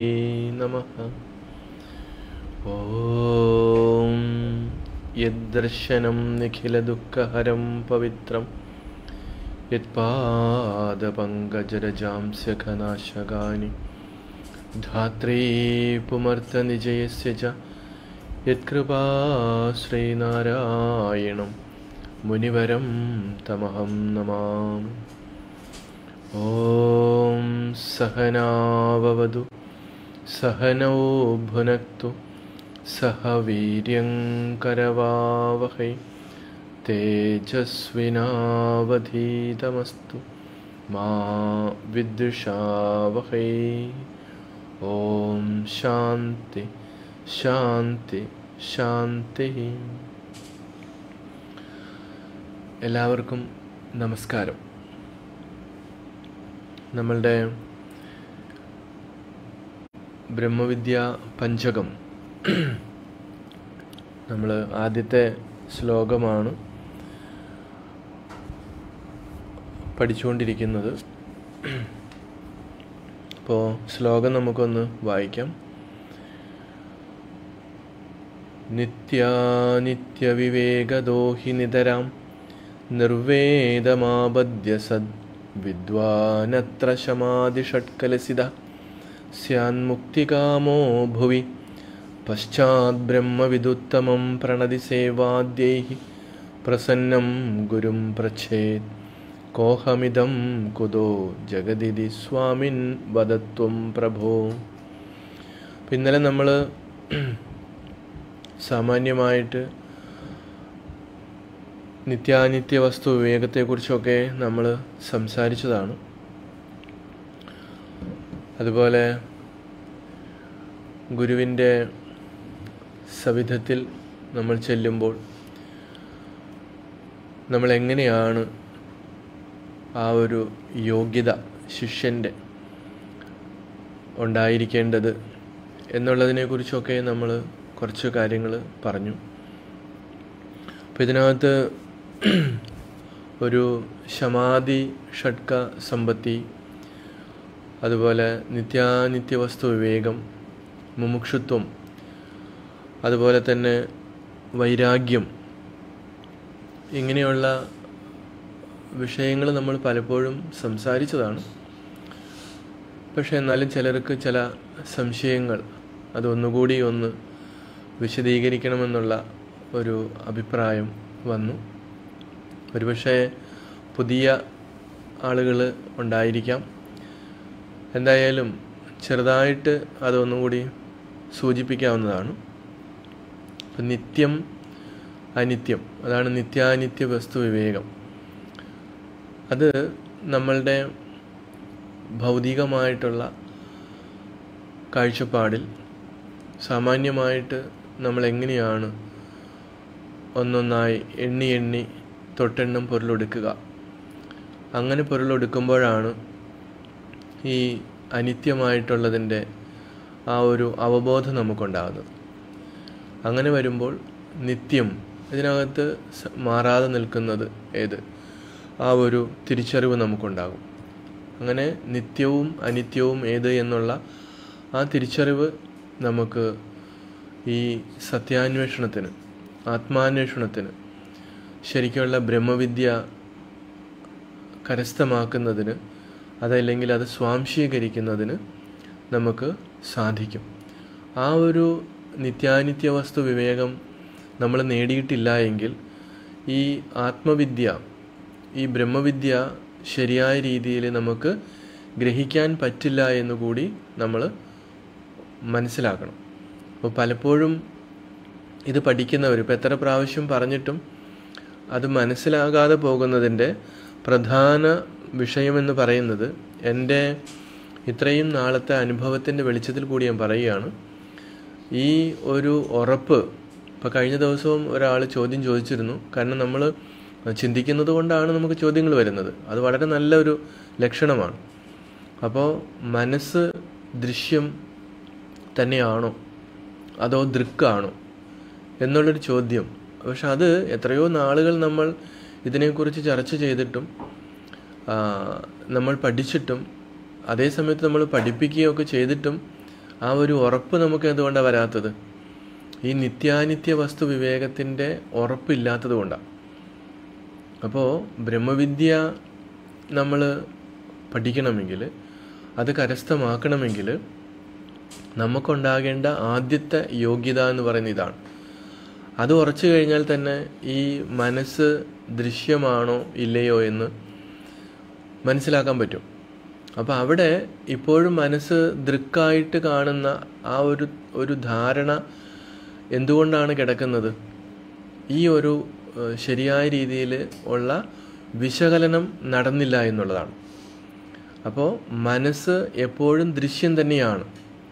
नमः ॐ यद्दर्शनं निखिलदुःखहरं पवित्रं यत्पादपङ्कजरजांस्यखनाशकानि धात्रे पुमर्तनिजयस्य च यत्कृपाश्रीनारायणं मुनिवरं तमहं नमामि ॐ सहनाववतु सहनौ भुनक्तु सह वीर्यङ्करवावहै तेजस्विनावधीतमस्तु मा विद्विषावहै ॐ शान्ति ശാന്തി ശാന്തി എല്ലാവർക്കും നമസ്കാരം നമ്മളുടെ ബ്രഹ്മവിദ്യ പഞ്ചകം നമ്മൾ ആദ്യത്തെ ശ്ലോകമാണ് പഠിച്ചുകൊണ്ടിരിക്കുന്നത് അപ്പോൾ ശ്ലോകം നമുക്കൊന്ന് വായിക്കാം നിത്യാനിത്യവിവേകദോ ഹി നിതരാം നിർവേദമാബദ്ധ്യ സദ് വിദ്വാനത്ര ശമാതിഷട്കലസിത സ്യാന്മുക്തികാമോ ഭുവി പശ്ചാത് ബ്രഹ്മവിദുത്തമം പ്രണതി സേവാദ്യൈ പ്രസന്നം ഗുരും പ്രച്ഛേത് കോഹമിതം കുതോ ജഗതിഥി സ്വാമിൻ വദത്വം പ്രഭോ ഇന്നലെ നമ്മൾ സാമാന്യമായിട്ട് നിത്യാനിത്യ വസ്തു വിവേകത്തെക്കുറിച്ചൊക്കെ നമ്മൾ സംസാരിച്ചതാണ് അതുപോലെ ഗുരുവിൻ്റെ സവിധത്തിൽ നമ്മൾ ചെല്ലുമ്പോൾ നമ്മൾ എങ്ങനെയാണ് ആ ഒരു യോഗ്യത ശിഷ്യൻ്റെ ഉണ്ടായിരിക്കേണ്ടത് എന്നുള്ളതിനെക്കുറിച്ചൊക്കെ നമ്മൾ കുറച്ച് കാര്യങ്ങൾ പറഞ്ഞു അപ്പോൾ ഇതിനകത്ത് ഒരു ശമാധി ഷഡ്ക സമ്പത്തി അതുപോലെ നിത്യാനിത്യ വസ്തു വിവേകം മുമുക്ഷുത്വം അതുപോലെ തന്നെ വൈരാഗ്യം ഇങ്ങനെയുള്ള വിഷയങ്ങൾ നമ്മൾ പലപ്പോഴും സംസാരിച്ചതാണ് പക്ഷേ എന്നാലും ചിലർക്ക് ചില സംശയങ്ങൾ അതൊന്നുകൂടി ഒന്ന് വിശദീകരിക്കണമെന്നുള്ള ഒരു അഭിപ്രായം വന്നു ഒരുപക്ഷെ പുതിയ ആളുകൾ ഉണ്ടായിരിക്കാം എന്തായാലും ചെറുതായിട്ട് അതൊന്നുകൂടി സൂചിപ്പിക്കാവുന്നതാണ് ഇപ്പം നിത്യം അനിത്യം അതാണ് നിത്യാനിത്യ വസ്തു വിവേകം അത് നമ്മളുടെ ഭൗതികമായിട്ടുള്ള കാഴ്ചപ്പാടിൽ സാമാന്യമായിട്ട് നമ്മൾ എങ്ങനെയാണ് ഒന്നൊന്നായി എണ്ണി എണ്ണി തൊട്ടെണ്ണം പൊരുളൊടുക്കുക അങ്ങനെ പൊരുളൊടുക്കുമ്പോഴാണ് ഈ അനിത്യമായിട്ടുള്ളതിൻ്റെ ആ ഒരു അവബോധം നമുക്കുണ്ടാകുന്നത് അങ്ങനെ വരുമ്പോൾ നിത്യം ഇതിനകത്ത് മാറാതെ നിൽക്കുന്നത് ഏത് ആ ഒരു തിരിച്ചറിവ് നമുക്കുണ്ടാകും അങ്ങനെ നിത്യവും അനിത്യവും ഏത് എന്നുള്ള ആ തിരിച്ചറിവ് നമുക്ക് ഈ സത്യാന്വേഷണത്തിന് ആത്മാന്വേഷണത്തിന് ശരിക്കുള്ള ബ്രഹ്മവിദ്യ കരസ്ഥമാക്കുന്നതിന് അതല്ലെങ്കിൽ അത് സ്വാംശീകരിക്കുന്നതിന് നമുക്ക് സാധിക്കും ആ ഒരു നിത്യാനിത്യ വസ്തു വിവേകം നമ്മൾ നേടിയിട്ടില്ല എങ്കിൽ ഈ ആത്മവിദ്യ ഈ ബ്രഹ്മവിദ്യ ശരിയായ രീതിയിൽ നമുക്ക് ഗ്രഹിക്കാൻ പറ്റില്ല എന്നുകൂടി നമ്മൾ മനസ്സിലാക്കണം അപ്പോൾ പലപ്പോഴും ഇത് പഠിക്കുന്നവർ ഇപ്പോൾ എത്ര പ്രാവശ്യം പറഞ്ഞിട്ടും അത് മനസ്സിലാകാതെ പോകുന്നതിൻ്റെ പ്രധാന വിഷയമെന്ന് പറയുന്നത് എൻ്റെ ഇത്രയും നാളത്തെ അനുഭവത്തിൻ്റെ വെളിച്ചത്തിൽ കൂടി ഞാൻ പറയുകയാണ് ഈ ഒരു ഉറപ്പ് ഇപ്പോൾ കഴിഞ്ഞ ദിവസവും ഒരാൾ ചോദ്യം ചോദിച്ചിരുന്നു കാരണം നമ്മൾ ചിന്തിക്കുന്നത് കൊണ്ടാണ് നമുക്ക് ചോദ്യങ്ങൾ വരുന്നത് അത് വളരെ നല്ലൊരു ലക്ഷണമാണ് അപ്പോൾ മനസ്സ് ദൃശ്യം തന്നെയാണോ അതോ ദൃക്കാണോ എന്നുള്ളൊരു ചോദ്യം പക്ഷെ അത് എത്രയോ നാളുകൾ നമ്മൾ ഇതിനെക്കുറിച്ച് ചർച്ച ചെയ്തിട്ടും ആ, നമ്മൾ പഠിച്ചിട്ടും അതേ സമയത്ത് നമ്മൾ പഠിപ്പിക്കുകയൊക്കെ ചെയ്തിട്ടും ആ ഒരു ഉറപ്പ് നമുക്ക് എന്തുകൊണ്ടാണ് വരാത്തത് ഈ നിത്യാനിത്യ വസ്തു വിവേകത്തിൻ്റെ ഉറപ്പില്ലാത്തത് കൊണ്ടാണ് അപ്പോൾ ബ്രഹ്മവിദ്യ നമ്മൾ പഠിക്കണമെങ്കിൽ അത് കരസ്ഥമാക്കണമെങ്കിൽ നമുക്കുണ്ടാകേണ്ട ആദ്യത്തെ യോഗ്യത എന്ന് പറയുന്ന ഇതാണ് അത് ഉറച്ചു കഴിഞ്ഞാൽ തന്നെ ഈ മനസ്സ് ദൃശ്യമാണോ ഇല്ലയോ എന്ന് മനസ്സിലാക്കാൻ പറ്റും അപ്പോൾ അവിടെ ഇപ്പോഴും മനസ്സ് ദൃക്കായിട്ട് കാണുന്ന ആ ഒരു ഒരു ധാരണ എന്തുകൊണ്ടാണ് കിടക്കുന്നത് ഈ ഒരു ഏഹ്, ശരിയായ രീതിയിൽ ഉള്ള വിശകലനം നടന്നില്ല എന്നുള്ളതാണ് അപ്പോൾ മനസ്സ് എപ്പോഴും ദൃശ്യം തന്നെയാണ്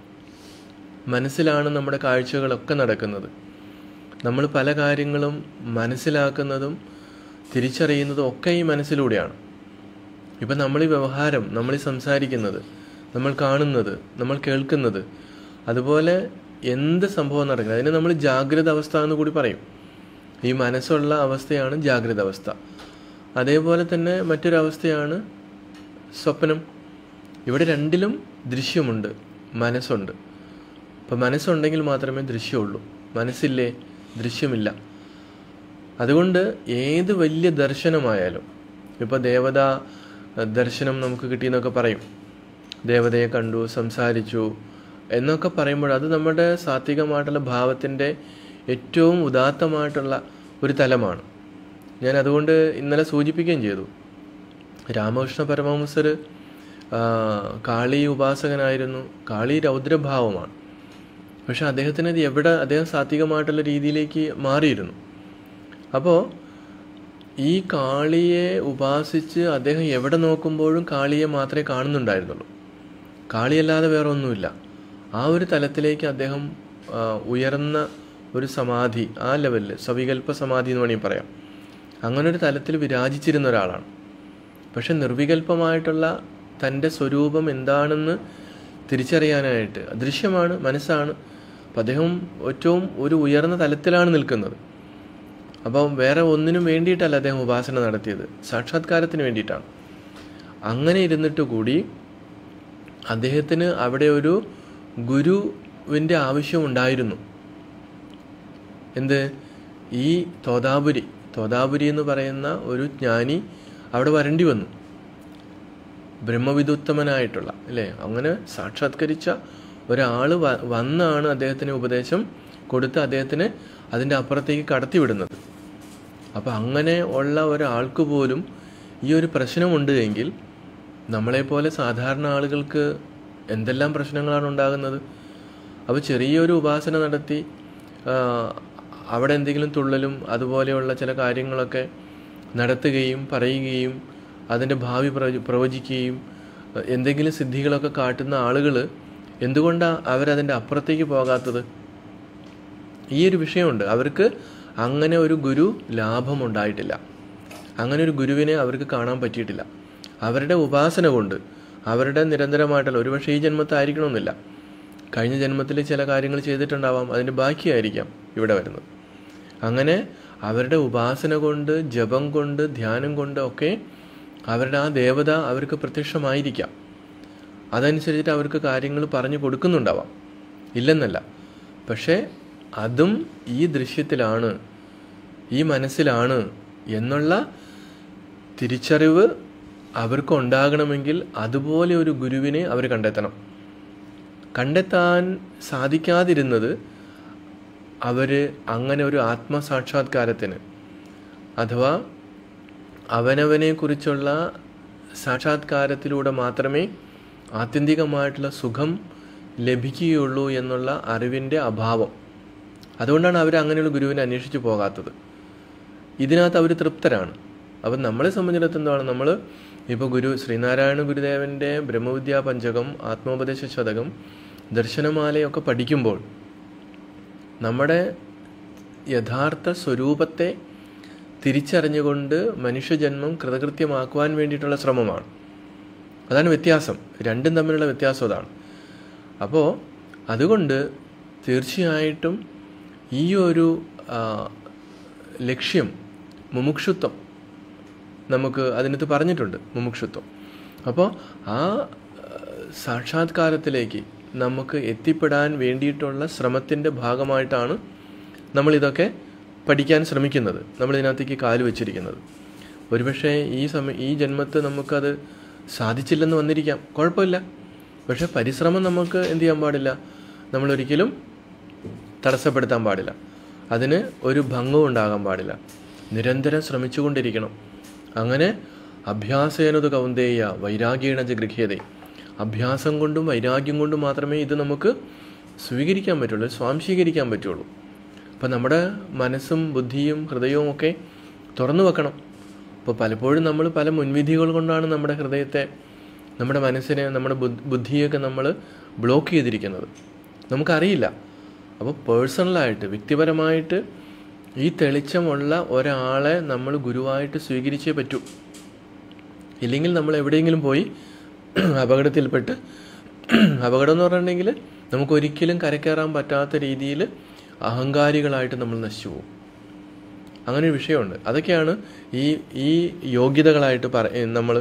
മനസ്സിലാണ് നമ്മുടെ കാഴ്ചകളൊക്കെ നടക്കുന്നത് നമ്മൾ പല കാര്യങ്ങളും മനസ്സിലാക്കുന്നതും തിരിച്ചറിയുന്നതും ഒക്കെ ഈ മനസ്സിലൂടെയാണ് ഇപ്പം നമ്മൾ ഈ വ്യവഹാരം നമ്മൾ ഈ സംസാരിക്കുന്നത് നമ്മൾ കാണുന്നത് നമ്മൾ കേൾക്കുന്നത് അതുപോലെ എന്ത് സംഭവം നടക്കുന്നത് അതിനെ നമ്മൾ ജാഗ്രത അവസ്ഥ എന്ന് കൂടി പറയും ഈ മനസ്സുള്ള അവസ്ഥയാണ് ജാഗ്രത അവസ്ഥ അതേപോലെ തന്നെ മറ്റൊരവസ്ഥയാണ് സ്വപ്നം ഇവിടെ രണ്ടിലും ദൃശ്യമുണ്ട് മനസ്സുണ്ട് അപ്പം മനസ്സുണ്ടെങ്കിൽ മാത്രമേ ദൃശ്യമുള്ളൂ മനസ്സില്ലേ ദൃശ്യമില്ല അതുകൊണ്ട് ഏത് വലിയ ദർശനമായാലും ഇപ്പോൾ ദേവത ദർശനം നമുക്ക് കിട്ടിയെന്നൊക്കെ പറയും ദേവതയെ കണ്ടു സംസാരിച്ചു എന്നൊക്കെ പറയുമ്പോൾ അത് നമ്മുടെ സാത്വികമായിട്ടുള്ള ഭാവത്തിൻ്റെ ഏറ്റവും ഉദാത്തമായിട്ടുള്ള ഒരു തലമാണ് ഞാൻ അതുകൊണ്ട് ഇന്നലെ സൂചിപ്പിക്കുകയും ചെയ്തു രാമകൃഷ്ണ പരമഹംസർ ആ, കാളി ഉപാസകനായിരുന്നു കാളി രൗദ്രഭാവമാണ് പക്ഷെ അദ്ദേഹത്തിന് അത് എവിടെ അദ്ദേഹം സാത്വികമായിട്ടുള്ള രീതിയിലേക്ക് മാറിയിരുന്നു അപ്പോൾ ഈ കാളിയെ ഉപാസിച്ച് അദ്ദേഹം എവിടെ നോക്കുമ്പോഴും കാളിയെ മാത്രമേ കാണുന്നുണ്ടായിരുന്നുള്ളൂ കാളിയല്ലാതെ വേറെ ഒന്നുമില്ല ആ ഒരു തലത്തിലേക്ക് അദ്ദേഹം ആ, ഉയർന്ന ഒരു സമാധി ആ ലെവലിൽ സവികൽപ്പ സമാധി എന്ന് വേണമെങ്കിൽ പറയാം അങ്ങനെ ഒരു തലത്തിൽ വിരാജിച്ചിരുന്ന ഒരാളാണ് പക്ഷെ നിർവികൽപ്പമായിട്ടുള്ള തൻ്റെ സ്വരൂപം എന്താണെന്ന് തിരിച്ചറിയാനായിട്ട് അദൃശ്യമാണ് മനസ്സാണ് അപ്പം അദ്ദേഹം ഏറ്റവും ഒരു ഉയർന്ന തലത്തിലാണ് നിൽക്കുന്നത് അപ്പം വേറെ ഒന്നിനും വേണ്ടിയിട്ടല്ല അദ്ദേഹം ഉപാസന നടത്തിയത് സാക്ഷാത്കാരത്തിന് വേണ്ടിയിട്ടാണ് അങ്ങനെ ഇരുന്നിട്ട് കൂടി അദ്ദേഹത്തിന് അവിടെ ഒരു ഗുരുവിൻ്റെ ആവശ്യമുണ്ടായിരുന്നു എന്ത് ഈ തോതാപുരി തോതാപുരി എന്ന് പറയുന്ന ഒരു ജ്ഞാനി അവിടെ വരേണ്ടി വന്നു ബ്രഹ്മവിദുത്തമനായിട്ടുള്ള അല്ലേ അങ്ങനെ സാക്ഷാത്കരിച്ച ഒരാൾ വ വന്നാണ് അദ്ദേഹത്തിന് ഉപദേശം കൊടുത്ത് അദ്ദേഹത്തിന് അതിൻ്റെ അപ്പുറത്തേക്ക് കടത്തിവിടുന്നത് അപ്പോൾ അങ്ങനെ ഉള്ള ഒരാൾക്ക് പോലും ഈ ഒരു പ്രശ്നമുണ്ട് എങ്കിൽ നമ്മളെപ്പോലെ സാധാരണ ആളുകൾക്ക് എന്തെല്ലാം പ്രശ്നങ്ങളാണ് ഉണ്ടാകുന്നത് അപ്പോൾ ചെറിയൊരു ഉപാസന നടത്തി ആ, അവിടെ എന്തെങ്കിലും തുള്ളലും അതുപോലെയുള്ള ചില കാര്യങ്ങളൊക്കെ നടത്തുകയും പറയുകയും അതിൻ്റെ ഭാവി പ്രവചി- പ്രവചിക്കുകയും അഹ് എന്തെങ്കിലും സിദ്ധികളൊക്കെ കാട്ടുന്ന ആളുകൾ എന്തുകൊണ്ടാണ് അവരതിൻ്റെ അപ്പുറത്തേക്ക് പോകാത്തത് ഈ ഒരു വിഷയമുണ്ട് അവർക്ക് അങ്ങനെ ഒരു ഗുരു ലാഭമുണ്ടായിട്ടില്ല അങ്ങനെ ഒരു ഗുരുവിനെ അവർക്ക് കാണാൻ പറ്റിയിട്ടില്ല അവരുടെ ഉപാസന കൊണ്ട് അവരുടെ നിരന്തരമായിട്ടുള്ള ഒരുപക്ഷെ ഈ ജന്മത്തായിരിക്കണമെന്നില്ല കഴിഞ്ഞ ജന്മത്തിൽ ചില കാര്യങ്ങൾ ചെയ്തിട്ടുണ്ടാവാം അതിൻ്റെ ബാക്കിയായിരിക്കാം ഇവിടെ വരുന്നത് അങ്ങനെ അവരുടെ ഉപാസന കൊണ്ട് ജപം കൊണ്ട് ധ്യാനം കൊണ്ട് ഒക്കെ അവരുടെ ആ ദേവത അവർക്ക് പ്രത്യക്ഷമായിരിക്കാം അതനുസരിച്ചിട്ട് അവർക്ക് കാര്യങ്ങൾ പറഞ്ഞു കൊടുക്കുന്നുണ്ടാവാം ഇല്ലെന്നല്ല പക്ഷേ അതും ഈ ദൃശ്യത്തിലാണ് ഈ മനസ്സിലാണ് എന്നുള്ള തിരിച്ചറിവ് അവർക്ക് ഉണ്ടാകണമെങ്കിൽ അതുപോലെ ഒരു ഗുരുവിനെ അവർ കണ്ടെത്തണം കണ്ടെത്താൻ സാധിക്കാതിരുന്നത് അവർ അങ്ങനെ ഒരു ആത്മസാക്ഷാത്കാരത്തിന് അഥവാ അവനവനെക്കുറിച്ചുള്ള സാക്ഷാത്കാരത്തിലൂടെ മാത്രമേ ആത്യന്തികമായിട്ടുള്ള സുഖം ലഭിക്കുകയുള്ളൂ എന്നുള്ള അറിവിൻ്റെ അഭാവം അതുകൊണ്ടാണ് അവർ അങ്ങനെയുള്ള ഗുരുവിനെ അന്വേഷിച്ച് പോകാത്തത് ഇതിനകത്ത് അവർ തൃപ്തരാണ് അപ്പം നമ്മളെ സംബന്ധിച്ചിടത്തോളം എന്താണ് നമ്മൾ ഇപ്പോൾ ഗുരു ശ്രീനാരായണ ഗുരുദേവൻ്റെ ബ്രഹ്മവിദ്യാ പഞ്ചകം ആത്മോപദേശ ശതകം ദർശനമാലയൊക്കെ പഠിക്കുമ്പോൾ നമ്മുടെ യഥാർത്ഥ സ്വരൂപത്തെ തിരിച്ചറിഞ്ഞുകൊണ്ട് മനുഷ്യജന്മം കൃതകൃത്യമാക്കുവാൻ വേണ്ടിയിട്ടുള്ള ശ്രമമാണ് അതാണ് വ്യത്യാസം രണ്ടും തമ്മിലുള്ള വ്യത്യാസം അതാണ് അപ്പോൾ അതുകൊണ്ട് തീർച്ചയായിട്ടും ഈ ഒരു ആ, ലക്ഷ്യം മുമുക്ഷുത്വം നമുക്ക് അതിനകത്ത് പറഞ്ഞിട്ടുണ്ട് മുമുക്ഷുത്വം അപ്പോൾ ആ ആ, സാക്ഷാത്കാരത്തിലേക്ക് നമുക്ക് എത്തിപ്പെടാൻ വേണ്ടിയിട്ടുള്ള ശ്രമത്തിൻ്റെ ഭാഗമായിട്ടാണ് നമ്മളിതൊക്കെ പഠിക്കാൻ ശ്രമിക്കുന്നത് നമ്മളിതിനകത്തേക്ക് കാല് വെച്ചിരിക്കുന്നത് ഒരുപക്ഷെ ഈ സമയം ഈ ജന്മത്ത് നമുക്കത് സാധിച്ചില്ലെന്ന് വന്നിരിക്കാം കുഴപ്പമില്ല പക്ഷെ പരിശ്രമം നമുക്ക് എന്ത് ചെയ്യാൻ പാടില്ല നമ്മളൊരിക്കലും തടസ്സപ്പെടുത്താൻ പാടില്ല അതിന് ഒരു ഭംഗവും ഉണ്ടാകാൻ പാടില്ല നിരന്തരം ശ്രമിച്ചുകൊണ്ടിരിക്കണം അങ്ങനെ അഭ്യാസേനത് കൗന്ദേയ വൈരാഗ്യേണ ജഗൃഹ്യത അഭ്യാസം കൊണ്ടും വൈരാഗ്യം കൊണ്ടും മാത്രമേ ഇത് നമുക്ക് സ്വീകരിക്കാൻ പറ്റുള്ളൂ സ്വാംശീകരിക്കാൻ പറ്റുള്ളൂ അപ്പം നമ്മുടെ മനസ്സും ബുദ്ധിയും ഹൃദയവും ഒക്കെ തുറന്നു വെക്കണം അപ്പോൾ പലപ്പോഴും നമ്മൾ പല മുൻവിധികൾ കൊണ്ടാണ് നമ്മുടെ ഹൃദയത്തെ നമ്മുടെ മനസ്സിനെ നമ്മുടെ ബുദ്ധ- ബുദ്ധിയൊക്കെ നമ്മൾ ബ്ലോക്ക് ചെയ്തിരിക്കുന്നത് നമുക്കറിയില്ല അപ്പോൾ പേഴ്സണലായിട്ട് വ്യക്തിപരമായിട്ട് ഈ തെളിച്ചമുള്ള ഒരാളെ നമ്മൾ ഗുരുവായിട്ട് സ്വീകരിച്ചേ പറ്റൂ ഇല്ലെങ്കിൽ നമ്മൾ എവിടെയെങ്കിലും പോയി അപകടത്തിൽപ്പെട്ട് അപകടം എന്ന് പറഞ്ഞിട്ടുണ്ടെങ്കിൽ നമുക്ക് ഒരിക്കലും കരക്കയറാൻ പറ്റാത്ത രീതിയിൽ അഹങ്കാരികളായിട്ട് നമ്മൾ നശിച്ചു പോകും അങ്ങനെ ഒരു വിഷയമുണ്ട് അതൊക്കെയാണ് ഈ ഈ യോഗ്യതകളായിട്ട് പറ നമ്മൾ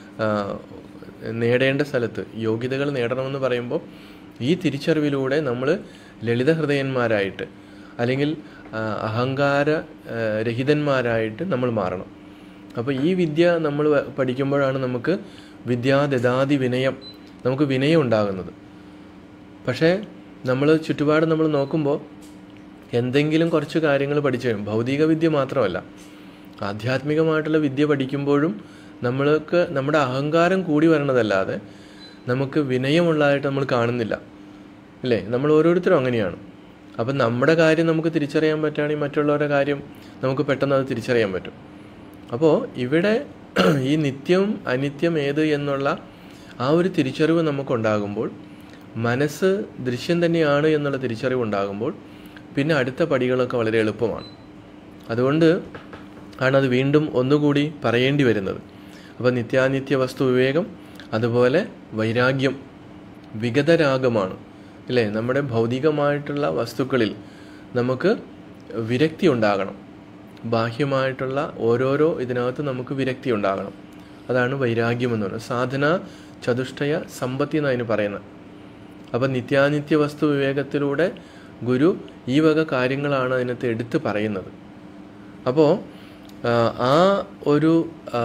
നേടേണ്ട സ്ഥലത്ത് യോഗ്യതകൾ നേടണമെന്ന് പറയുമ്പോൾ ഈ തിരിച്ചറിവിലൂടെ നമ്മൾ ലളിത ഹൃദയന്മാരായിട്ട് അല്ലെങ്കിൽ ആ, അഹങ്കാര ആ, രഹിതന്മാരായിട്ട് നമ്മൾ മാറണം അപ്പോൾ ഈ വിദ്യ നമ്മൾ വ- പഠിക്കുമ്പോഴാണ് നമുക്ക് വിദ്യാദദാതി വിനയം നമുക്ക് വിനയം ഉണ്ടാകുന്നത് പക്ഷേ നമ്മൾ ചുറ്റുപാട് നമ്മൾ നോക്കുമ്പോൾ എന്തെങ്കിലും കുറച്ച് കാര്യങ്ങൾ പഠിച്ചു കഴിയും ഭൗതിക വിദ്യ മാത്രമല്ല ആധ്യാത്മികമായിട്ടുള്ള വിദ്യ പഠിക്കുമ്പോഴും നമ്മൾക്ക് നമ്മുടെ അഹങ്കാരം കൂടി വരണതല്ലാതെ നമുക്ക് വിനയമുള്ളതായിട്ട് നമ്മൾ കാണുന്നില്ല അല്ലേ നമ്മൾ ഓരോരുത്തരും അങ്ങനെയാണ് അപ്പം നമ്മുടെ കാര്യം നമുക്ക് തിരിച്ചറിയാൻ പറ്റുകയാണെങ്കിൽ മറ്റുള്ളവരുടെ കാര്യം നമുക്ക് പെട്ടെന്ന് അത് തിരിച്ചറിയാൻ പറ്റും അപ്പോൾ ഇവിടെ ഈ നിത്യം അനിത്യം ഏത് എന്നുള്ള ആ ഒരു തിരിച്ചറിവ് നമുക്കുണ്ടാകുമ്പോൾ മനസ്സ് ദൃശ്യം തന്നെയാണ് എന്നുള്ള തിരിച്ചറിവ് ഉണ്ടാകുമ്പോൾ പിന്നെ അടുത്ത പടികളൊക്കെ വളരെ എളുപ്പമാണ് അതുകൊണ്ട് ആണ് അത് വീണ്ടും ഒന്നുകൂടി പറയേണ്ടി വരുന്നത് അപ്പോൾ നിത്യാനിത്യ വസ്തു വിവേകം അതുപോലെ വൈരാഗ്യം വിഗതരാഗമാണ് അല്ലേ നമ്മുടെ ഭൗതികമായിട്ടുള്ള വസ്തുക്കളിൽ നമുക്ക് വിരക്തി ഉണ്ടാകണം ബാഹ്യമായിട്ടുള്ള ഓരോരോ ഇതിനകത്ത് നമുക്ക് വിരക്തി ഉണ്ടാകണം അതാണ് വൈരാഗ്യം എന്ന് പറയുന്നത് സാധന ചതുഷ്ടയ സമ്പത്തി എന്ന് അതിന് പറയുന്നത് അപ്പം നിത്യാനിത്യ വസ്തു വിവേകത്തിലൂടെ ഗുരു ഈ വക കാര്യങ്ങളാണ് അതിനകത്ത് എടുത്ത് പറയുന്നത് അപ്പോൾ ആ ഒരു ആ,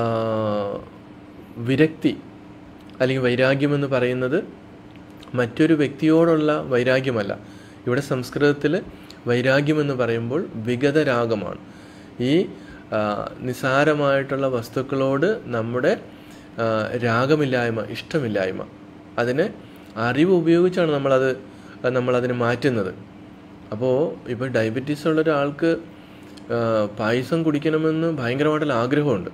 വിരക്തി അല്ലെങ്കിൽ വൈരാഗ്യം എന്ന് പറയുന്നത് മറ്റൊരു വ്യക്തിയോടുള്ള വൈരാഗ്യമല്ല ഇവിടെ സംസ്കൃതത്തിൽ വൈരാഗ്യം എന്ന് പറയുമ്പോൾ വിഗതരാഗമാണ് ഈ ആ, നിസാരമായിട്ടുള്ള വസ്തുക്കളോട് നമ്മുടെ ആ, രാഗമില്ലായ്മ ഇഷ്ടമില്ലായ്മ അതിനെ അറിവ് ഉപയോഗിച്ചാണ് നമ്മളത് നമ്മളതിനെ മാറ്റുന്നത് അപ്പോൾ ഇപ്പോൾ ഡയബറ്റീസ് ഉള്ള ഒരാൾക്ക് ആ, പായസം കുടിക്കണമെന്ന് ഭയങ്കരമായിട്ടുള്ള ആഗ്രഹമുണ്ട്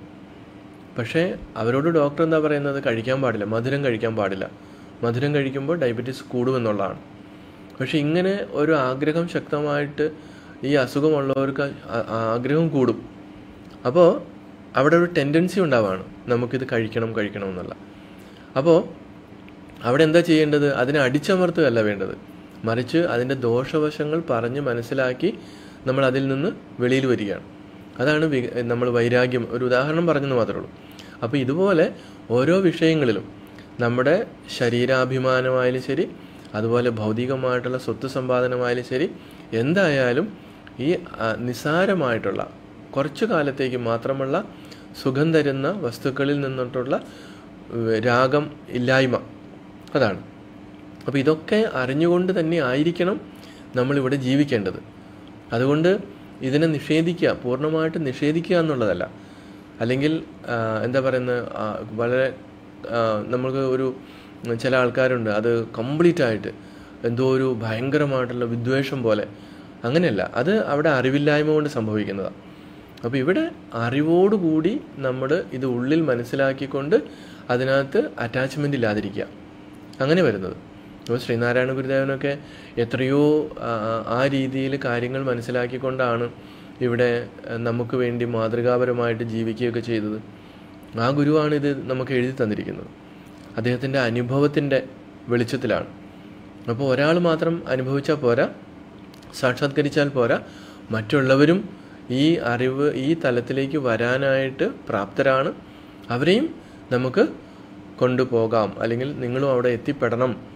പക്ഷേ അവരോട് ഡോക്ടർ എന്താ പറയുന്നത് കഴിക്കാൻ പാടില്ല മധുരം കഴിക്കാൻ പാടില്ല മധുരം കഴിക്കുമ്പോൾ ഡയബറ്റീസ് കൂടുമെന്നുള്ളതാണ് പക്ഷെ ഇങ്ങനെ ഒരു ആഗ്രഹം ശക്തമായിട്ട് ഈ അസുഖമുള്ളവർക്ക് ആ- ആഗ്രഹം കൂടും അപ്പോൾ അവിടെ ഒരു ടെൻഡൻസി ഉണ്ടാവാണ് നമുക്കിത് കഴിക്കണം കഴിക്കണം എന്നുള്ള അപ്പോൾ അവിടെ എന്താ ചെയ്യേണ്ടത് അതിനെ അടിച്ചമർത്തുകയല്ല വേണ്ടത് മറിച്ച് അതിൻ്റെ ദോഷവശങ്ങൾ പറഞ്ഞ് മനസ്സിലാക്കി നമ്മൾ അതിൽ നിന്ന് വെളിയിൽ വരികയാണ് അതാണ് വി- നമ്മൾ വൈരാഗ്യം ഒരു ഉദാഹരണം പറഞ്ഞെന്ന് മാത്രമേ ഉള്ളൂ അപ്പോൾ ഇതുപോലെ ഓരോ വിഷയങ്ങളിലും നമ്മുടെ ശരീരാഭിമാനമായാലും ശരി അതുപോലെ ഭൗതികമായിട്ടുള്ള സ്വത്ത് സമ്പാദനമായാലും ശരി എന്തായാലും ഈ ആ, നിസ്സാരമായിട്ടുള്ള കുറച്ചു കാലത്തേക്ക് മാത്രമുള്ള സുഖം തരുന്ന വസ്തുക്കളിൽ നിന്നിട്ടുള്ള ഏഹ്, രാഗം ഇല്ലായ്മ അതാണ് അപ്പോൾ ഇതൊക്കെ അറിഞ്ഞുകൊണ്ട് തന്നെ ആയിരിക്കണം നമ്മളിവിടെ ജീവിക്കേണ്ടത് അതുകൊണ്ട് ഇതിനെ നിഷേധിക്കുക പൂർണ്ണമായിട്ട് നിഷേധിക്കുക എന്നുള്ളതല്ല അല്ലെങ്കിൽ ആ, എന്താ പറയുന്നത് ആ, വളരെ ആ, നമുക്ക് ഒരു ചില ആൾക്കാരുണ്ട് അത് കംപ്ലീറ്റ് ആയിട്ട് എന്തോ ഒരു ഭയങ്കരമായിട്ടുള്ള വിദ്വേഷം പോലെ അങ്ങനെയല്ല അത് അവിടെ അറിവില്ലായ്മ കൊണ്ട് സംഭവിക്കുന്നതാണ് അപ്പോൾ ഇവിടെ അറിവോടുകൂടി നമ്മൾ ഇത് ഉള്ളിൽ മനസ്സിലാക്കിക്കൊണ്ട് അതിനകത്ത് അറ്റാച്ച്മെൻ്റ് ഇല്ലാതിരിക്കുക അങ്ങനെ വരുന്നത് അപ്പോൾ ശ്രീനാരായണ ഗുരുദേവനൊക്കെ എത്രയോ ആ, ആ രീതിയിൽ കാര്യങ്ങൾ മനസ്സിലാക്കിക്കൊണ്ടാണ് ഇവിടെ ആ, നമുക്ക് വേണ്ടി മാതൃകാപരമായിട്ട് ജീവിക്കുകയൊക്കെ ചെയ്തത് ആ ഗുരുവാണ് ഇത് നമുക്ക് എഴുതി തന്നിരിക്കുന്നത് അദ്ദേഹത്തിൻ്റെ അനുഭവത്തിൻ്റെ വെളിച്ചത്തിലാണ് അപ്പോൾ ഒരാൾ മാത്രം അനുഭവിച്ചാൽ പോരാ സാക്ഷാത്കരിച്ചാൽ പോരാ മറ്റുള്ളവരും ഈ അറിവ് ഈ തലത്തിലേക്ക് വരാനായിട്ട് പ്രാപ്തരാണ് അവരെയും നമുക്ക് കൊണ്ടുപോകാം അല്ലെങ്കിൽ നിങ്ങളും അവിടെ എത്തിപ്പെടണം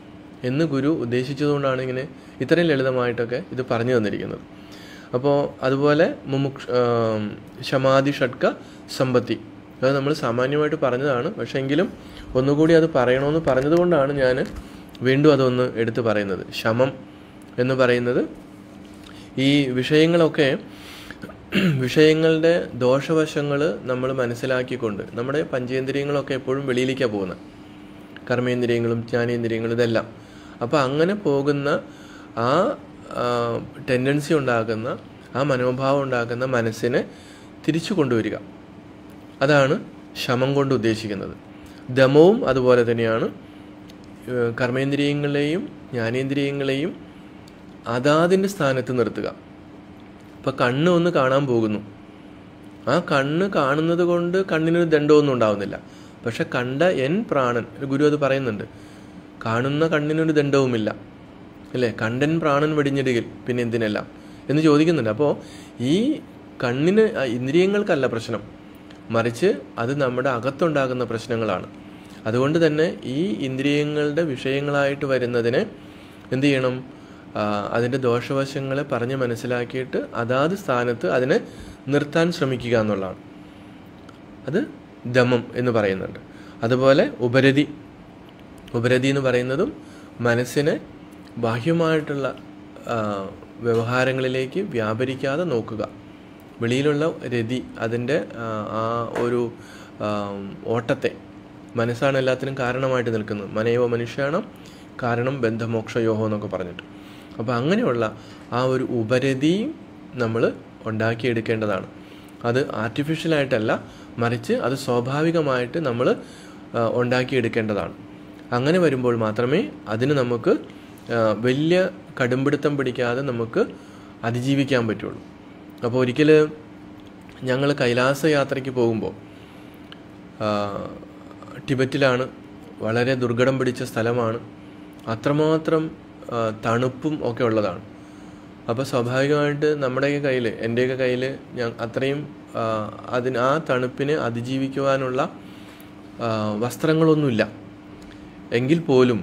എന്ന് ഗുരു ഉദ്ദേശിച്ചതുകൊണ്ടാണ് ഇങ്ങനെ ഇത്രയും ലളിതമായിട്ടൊക്കെ ഇത് പറഞ്ഞു തന്നിരിക്കുന്നത് അപ്പോൾ അതുപോലെ മുമുക്ഷ ആം, ശമാധി ഷഡ്ക സമ്പത്തി അത് നമ്മൾ സാമാന്യമായിട്ട് പറഞ്ഞതാണ് പക്ഷേ എങ്കിലും ഒന്നുകൂടി അത് പറയണമെന്ന് പറഞ്ഞതുകൊണ്ടാണ് ഞാൻ വീണ്ടും അതൊന്ന് എടുത്തു പറയുന്നത് ശമം എന്ന് പറയുന്നത് ഈ വിഷയങ്ങളൊക്കെ വിഷയങ്ങളുടെ ദോഷവശങ്ങൾ നമ്മൾ മനസ്സിലാക്കിക്കൊണ്ട് നമ്മുടെ പഞ്ചേന്ദ്രിയങ്ങളൊക്കെ എപ്പോഴും വെളിയിലേക്കാണ് പോകുന്നത് കർമ്മേന്ദ്രിയങ്ങളും ജ്ഞാനേന്ദ്രിയങ്ങളും ഇതെല്ലാം അപ്പോൾ അങ്ങനെ പോകുന്ന ആ ടെൻഡൻസി ഉണ്ടാക്കുന്ന ആ മനോഭാവം ഉണ്ടാക്കുന്ന മനസ്സിനെ തിരിച്ചു കൊണ്ടുവരിക അതാണ് ശമം കൊണ്ട് ഉദ്ദേശിക്കുന്നത് ദമവും അതുപോലെ തന്നെയാണ് ഏഹ് കർമ്മേന്ദ്രിയങ്ങളെയും ജ്ഞാനേന്ദ്രിയങ്ങളെയും അതാതിൻ്റെ സ്ഥാനത്ത് നിർത്തുക ഇപ്പം കണ്ണ് ഒന്ന് കാണാൻ പോകുന്നു ആ കണ്ണ് കാണുന്നത് കൊണ്ട് കണ്ണിനൊരു ദണ്ഡമൊന്നും ഉണ്ടാവുന്നില്ല പക്ഷെ കണ്ട എൻ പ്രാണൻ ഒരു ഗുരു അത് പറയുന്നുണ്ട് കാണുന്ന കണ്ണിനൊരു ദണ്ഡവുമില്ല അല്ലേ കണ്ടൻ പ്രാണൻ വെടിഞ്ഞിടുകിൽ പിന്നെ എന്തിനെല്ലാം എന്ന് ചോദിക്കുന്നുണ്ട് അപ്പോൾ ഈ കണ്ണിന് ആ ഇന്ദ്രിയങ്ങൾക്കല്ല പ്രശ്നം മറിച്ച് അത് നമ്മുടെ അകത്തുണ്ടാകുന്ന പ്രശ്നങ്ങളാണ് അതുകൊണ്ട് തന്നെ ഈ ഇന്ദ്രിയങ്ങളുടെ വിഷയങ്ങളായിട്ട് വരുന്നതിനെ എന്ത് ചെയ്യണം ആ, അതിൻ്റെ ദോഷവശങ്ങളെ പറഞ്ഞ് മനസ്സിലാക്കിയിട്ട് അതാത് സ്ഥാനത്ത് അതിനെ നിർത്താൻ ശ്രമിക്കുക എന്നുള്ളതാണ് അത് ദമം എന്ന് പറയുന്നുണ്ട് അതുപോലെ ഉപരതി ഉപരതി എന്ന് പറയുന്നതും മനസ്സിനെ ബാഹ്യമായിട്ടുള്ള ആ, വ്യവഹാരങ്ങളിലേക്ക് വ്യാപരിക്കാതെ നോക്കുക വെളിയിലുള്ള രതി അതിൻ്റെ ആ, ആ ഒരു ആ, ഓട്ടത്തെ മനസ്സാണ് എല്ലാത്തിനും കാരണമായിട്ട് നിൽക്കുന്നത് മനയോ മനുഷ്യാണം കാരണം ബന്ധമോക്ഷയോഹോ എന്നൊക്കെ പറഞ്ഞിട്ട് അപ്പോൾ അങ്ങനെയുള്ള ആ ഒരു ഉപരതിയും നമ്മൾ ഉണ്ടാക്കിയെടുക്കേണ്ടതാണ് അത് ആർട്ടിഫിഷ്യലായിട്ടല്ല മറിച്ച് അത് സ്വാഭാവികമായിട്ട് നമ്മൾ ഉണ്ടാക്കിയെടുക്കേണ്ടതാണ് അങ്ങനെ വരുമ്പോൾ മാത്രമേ അതിന് നമുക്ക് ആ, വലിയ കടുംപിടുത്തം പിടിക്കാതെ നമുക്ക് അതിജീവിക്കാൻ പറ്റുള്ളൂ അപ്പോൾ ഒരിക്കൽ ഞങ്ങൾ കൈലാസ യാത്രയ്ക്ക് പോകുമ്പോൾ ആ, ടിബറ്റിലാണ് വളരെ ദുർഘടം പിടിച്ച സ്ഥലമാണ് അത്രമാത്രം ആ, തണുപ്പും ഒക്കെ ഉള്ളതാണ് അപ്പോൾ സ്വാഭാവികമായിട്ട് നമ്മുടെയൊക്കെ കയ്യിൽ എൻ്റെയൊക്കെ കയ്യിൽ ഞാൻ അത്രയും ആ, അതിന് ആ തണുപ്പിനെ അതിജീവിക്കുവാനുള്ള ആ, വസ്ത്രങ്ങളൊന്നുമില്ല എങ്കിൽ പോലും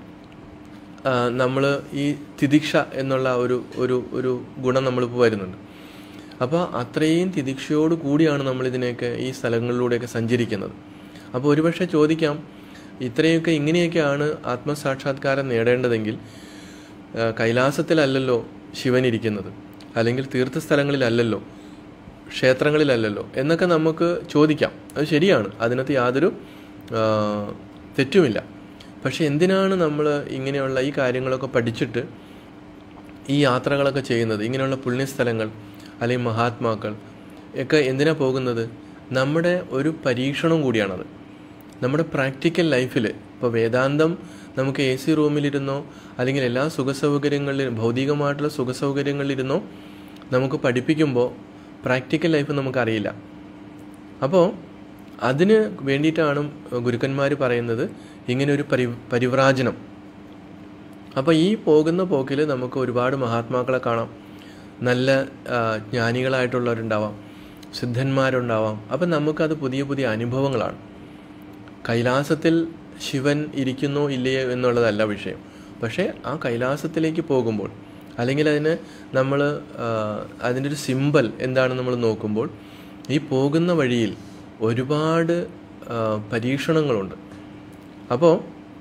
നമ്മൾ ഈ തിദിക്ഷ എന്നുള്ള ഒരു ഒരു ഒരു ഗുണം നമ്മളിപ്പോൾ വരുന്നുണ്ട് അപ്പോൾ അത്രയും തിദിക്ഷയോട് കൂടിയാണ് നമ്മൾ ഇതിനെയൊക്കെ ഈ സ്ഥലങ്ങളിലൂടെയൊക്കെ സഞ്ചരിക്കുന്നത് അപ്പോൾ ഒരുപക്ഷെ ചോദിക്കാം ഇത്രയൊക്കെ ഇങ്ങനെയൊക്കെയാണ് ആത്മസാക്ഷാത്കാരം നേടേണ്ടതെങ്കിൽ ആ, കൈലാസത്തിലല്ലല്ലോ ശിവൻ ഇരിക്കുന്നത് അല്ലെങ്കിൽ തീർത്ഥസ്ഥലങ്ങളിലല്ലല്ലോ ക്ഷേത്രങ്ങളിലല്ലല്ലോ എന്നൊക്കെ നമുക്ക് ചോദിക്കാം അത് ശരിയാണ് അതിനകത്ത് യാതൊരു ആ, തെറ്റുമില്ല പക്ഷെ എന്തിനാണ് നമ്മൾ ഇങ്ങനെയുള്ള ഈ കാര്യങ്ങളൊക്കെ പഠിച്ചിട്ട് ഈ യാത്രകളൊക്കെ ചെയ്യുന്നത് ഇങ്ങനെയുള്ള പുണ്യസ്ഥലങ്ങൾ അല്ലെങ്കിൽ മഹാത്മാക്കൾ ഒക്കെ എന്തിനാ പോകുന്നത് നമ്മുടെ ഒരു പരീക്ഷണം കൂടിയാണത് നമ്മുടെ പ്രാക്ടിക്കൽ ലൈഫിൽ ഇപ്പോൾ വേദാന്തം നമുക്ക് എ സി റൂമിലിരുന്നോ അല്ലെങ്കിൽ എല്ലാ സുഖസൗകര്യങ്ങളിലും ഭൗതികമായിട്ടുള്ള സുഖസൗകര്യങ്ങളിലിരുന്നോ നമുക്ക് പഠിപ്പിക്കുമ്പോൾ പ്രാക്ടിക്കൽ ലൈഫ് നമുക്കറിയില്ല അപ്പോൾ അതിന് വേണ്ടിയിട്ടാണ് ഗുരുക്കന്മാർ പറയുന്നത് ഇങ്ങനെ ഒരു പരി പരിവ്രാജനം അപ്പോൾ ഈ പോകുന്ന പോക്കിൽ നമുക്ക് ഒരുപാട് മഹാത്മാക്കളെ കാണാം നല്ല ആ, ജ്ഞാനികളായിട്ടുള്ളവരുണ്ടാവാം സിദ്ധന്മാരുണ്ടാവാം അപ്പം നമുക്കത് പുതിയ പുതിയ അനുഭവങ്ങളാണ് കൈലാസത്തിൽ ശിവൻ ഇരിക്കുന്നോ ഇല്ലയോ എന്നുള്ളതല്ല വിഷയം പക്ഷേ ആ കൈലാസത്തിലേക്ക് പോകുമ്പോൾ അല്ലെങ്കിൽ അതിന് നമ്മൾ അതിൻ്റെ ഒരു സിമ്പൽ എന്താണെന്ന് നമ്മൾ നോക്കുമ്പോൾ ഈ പോകുന്ന വഴിയിൽ ഒരുപാട് ആ, പരീക്ഷണങ്ങളുണ്ട് അപ്പോൾ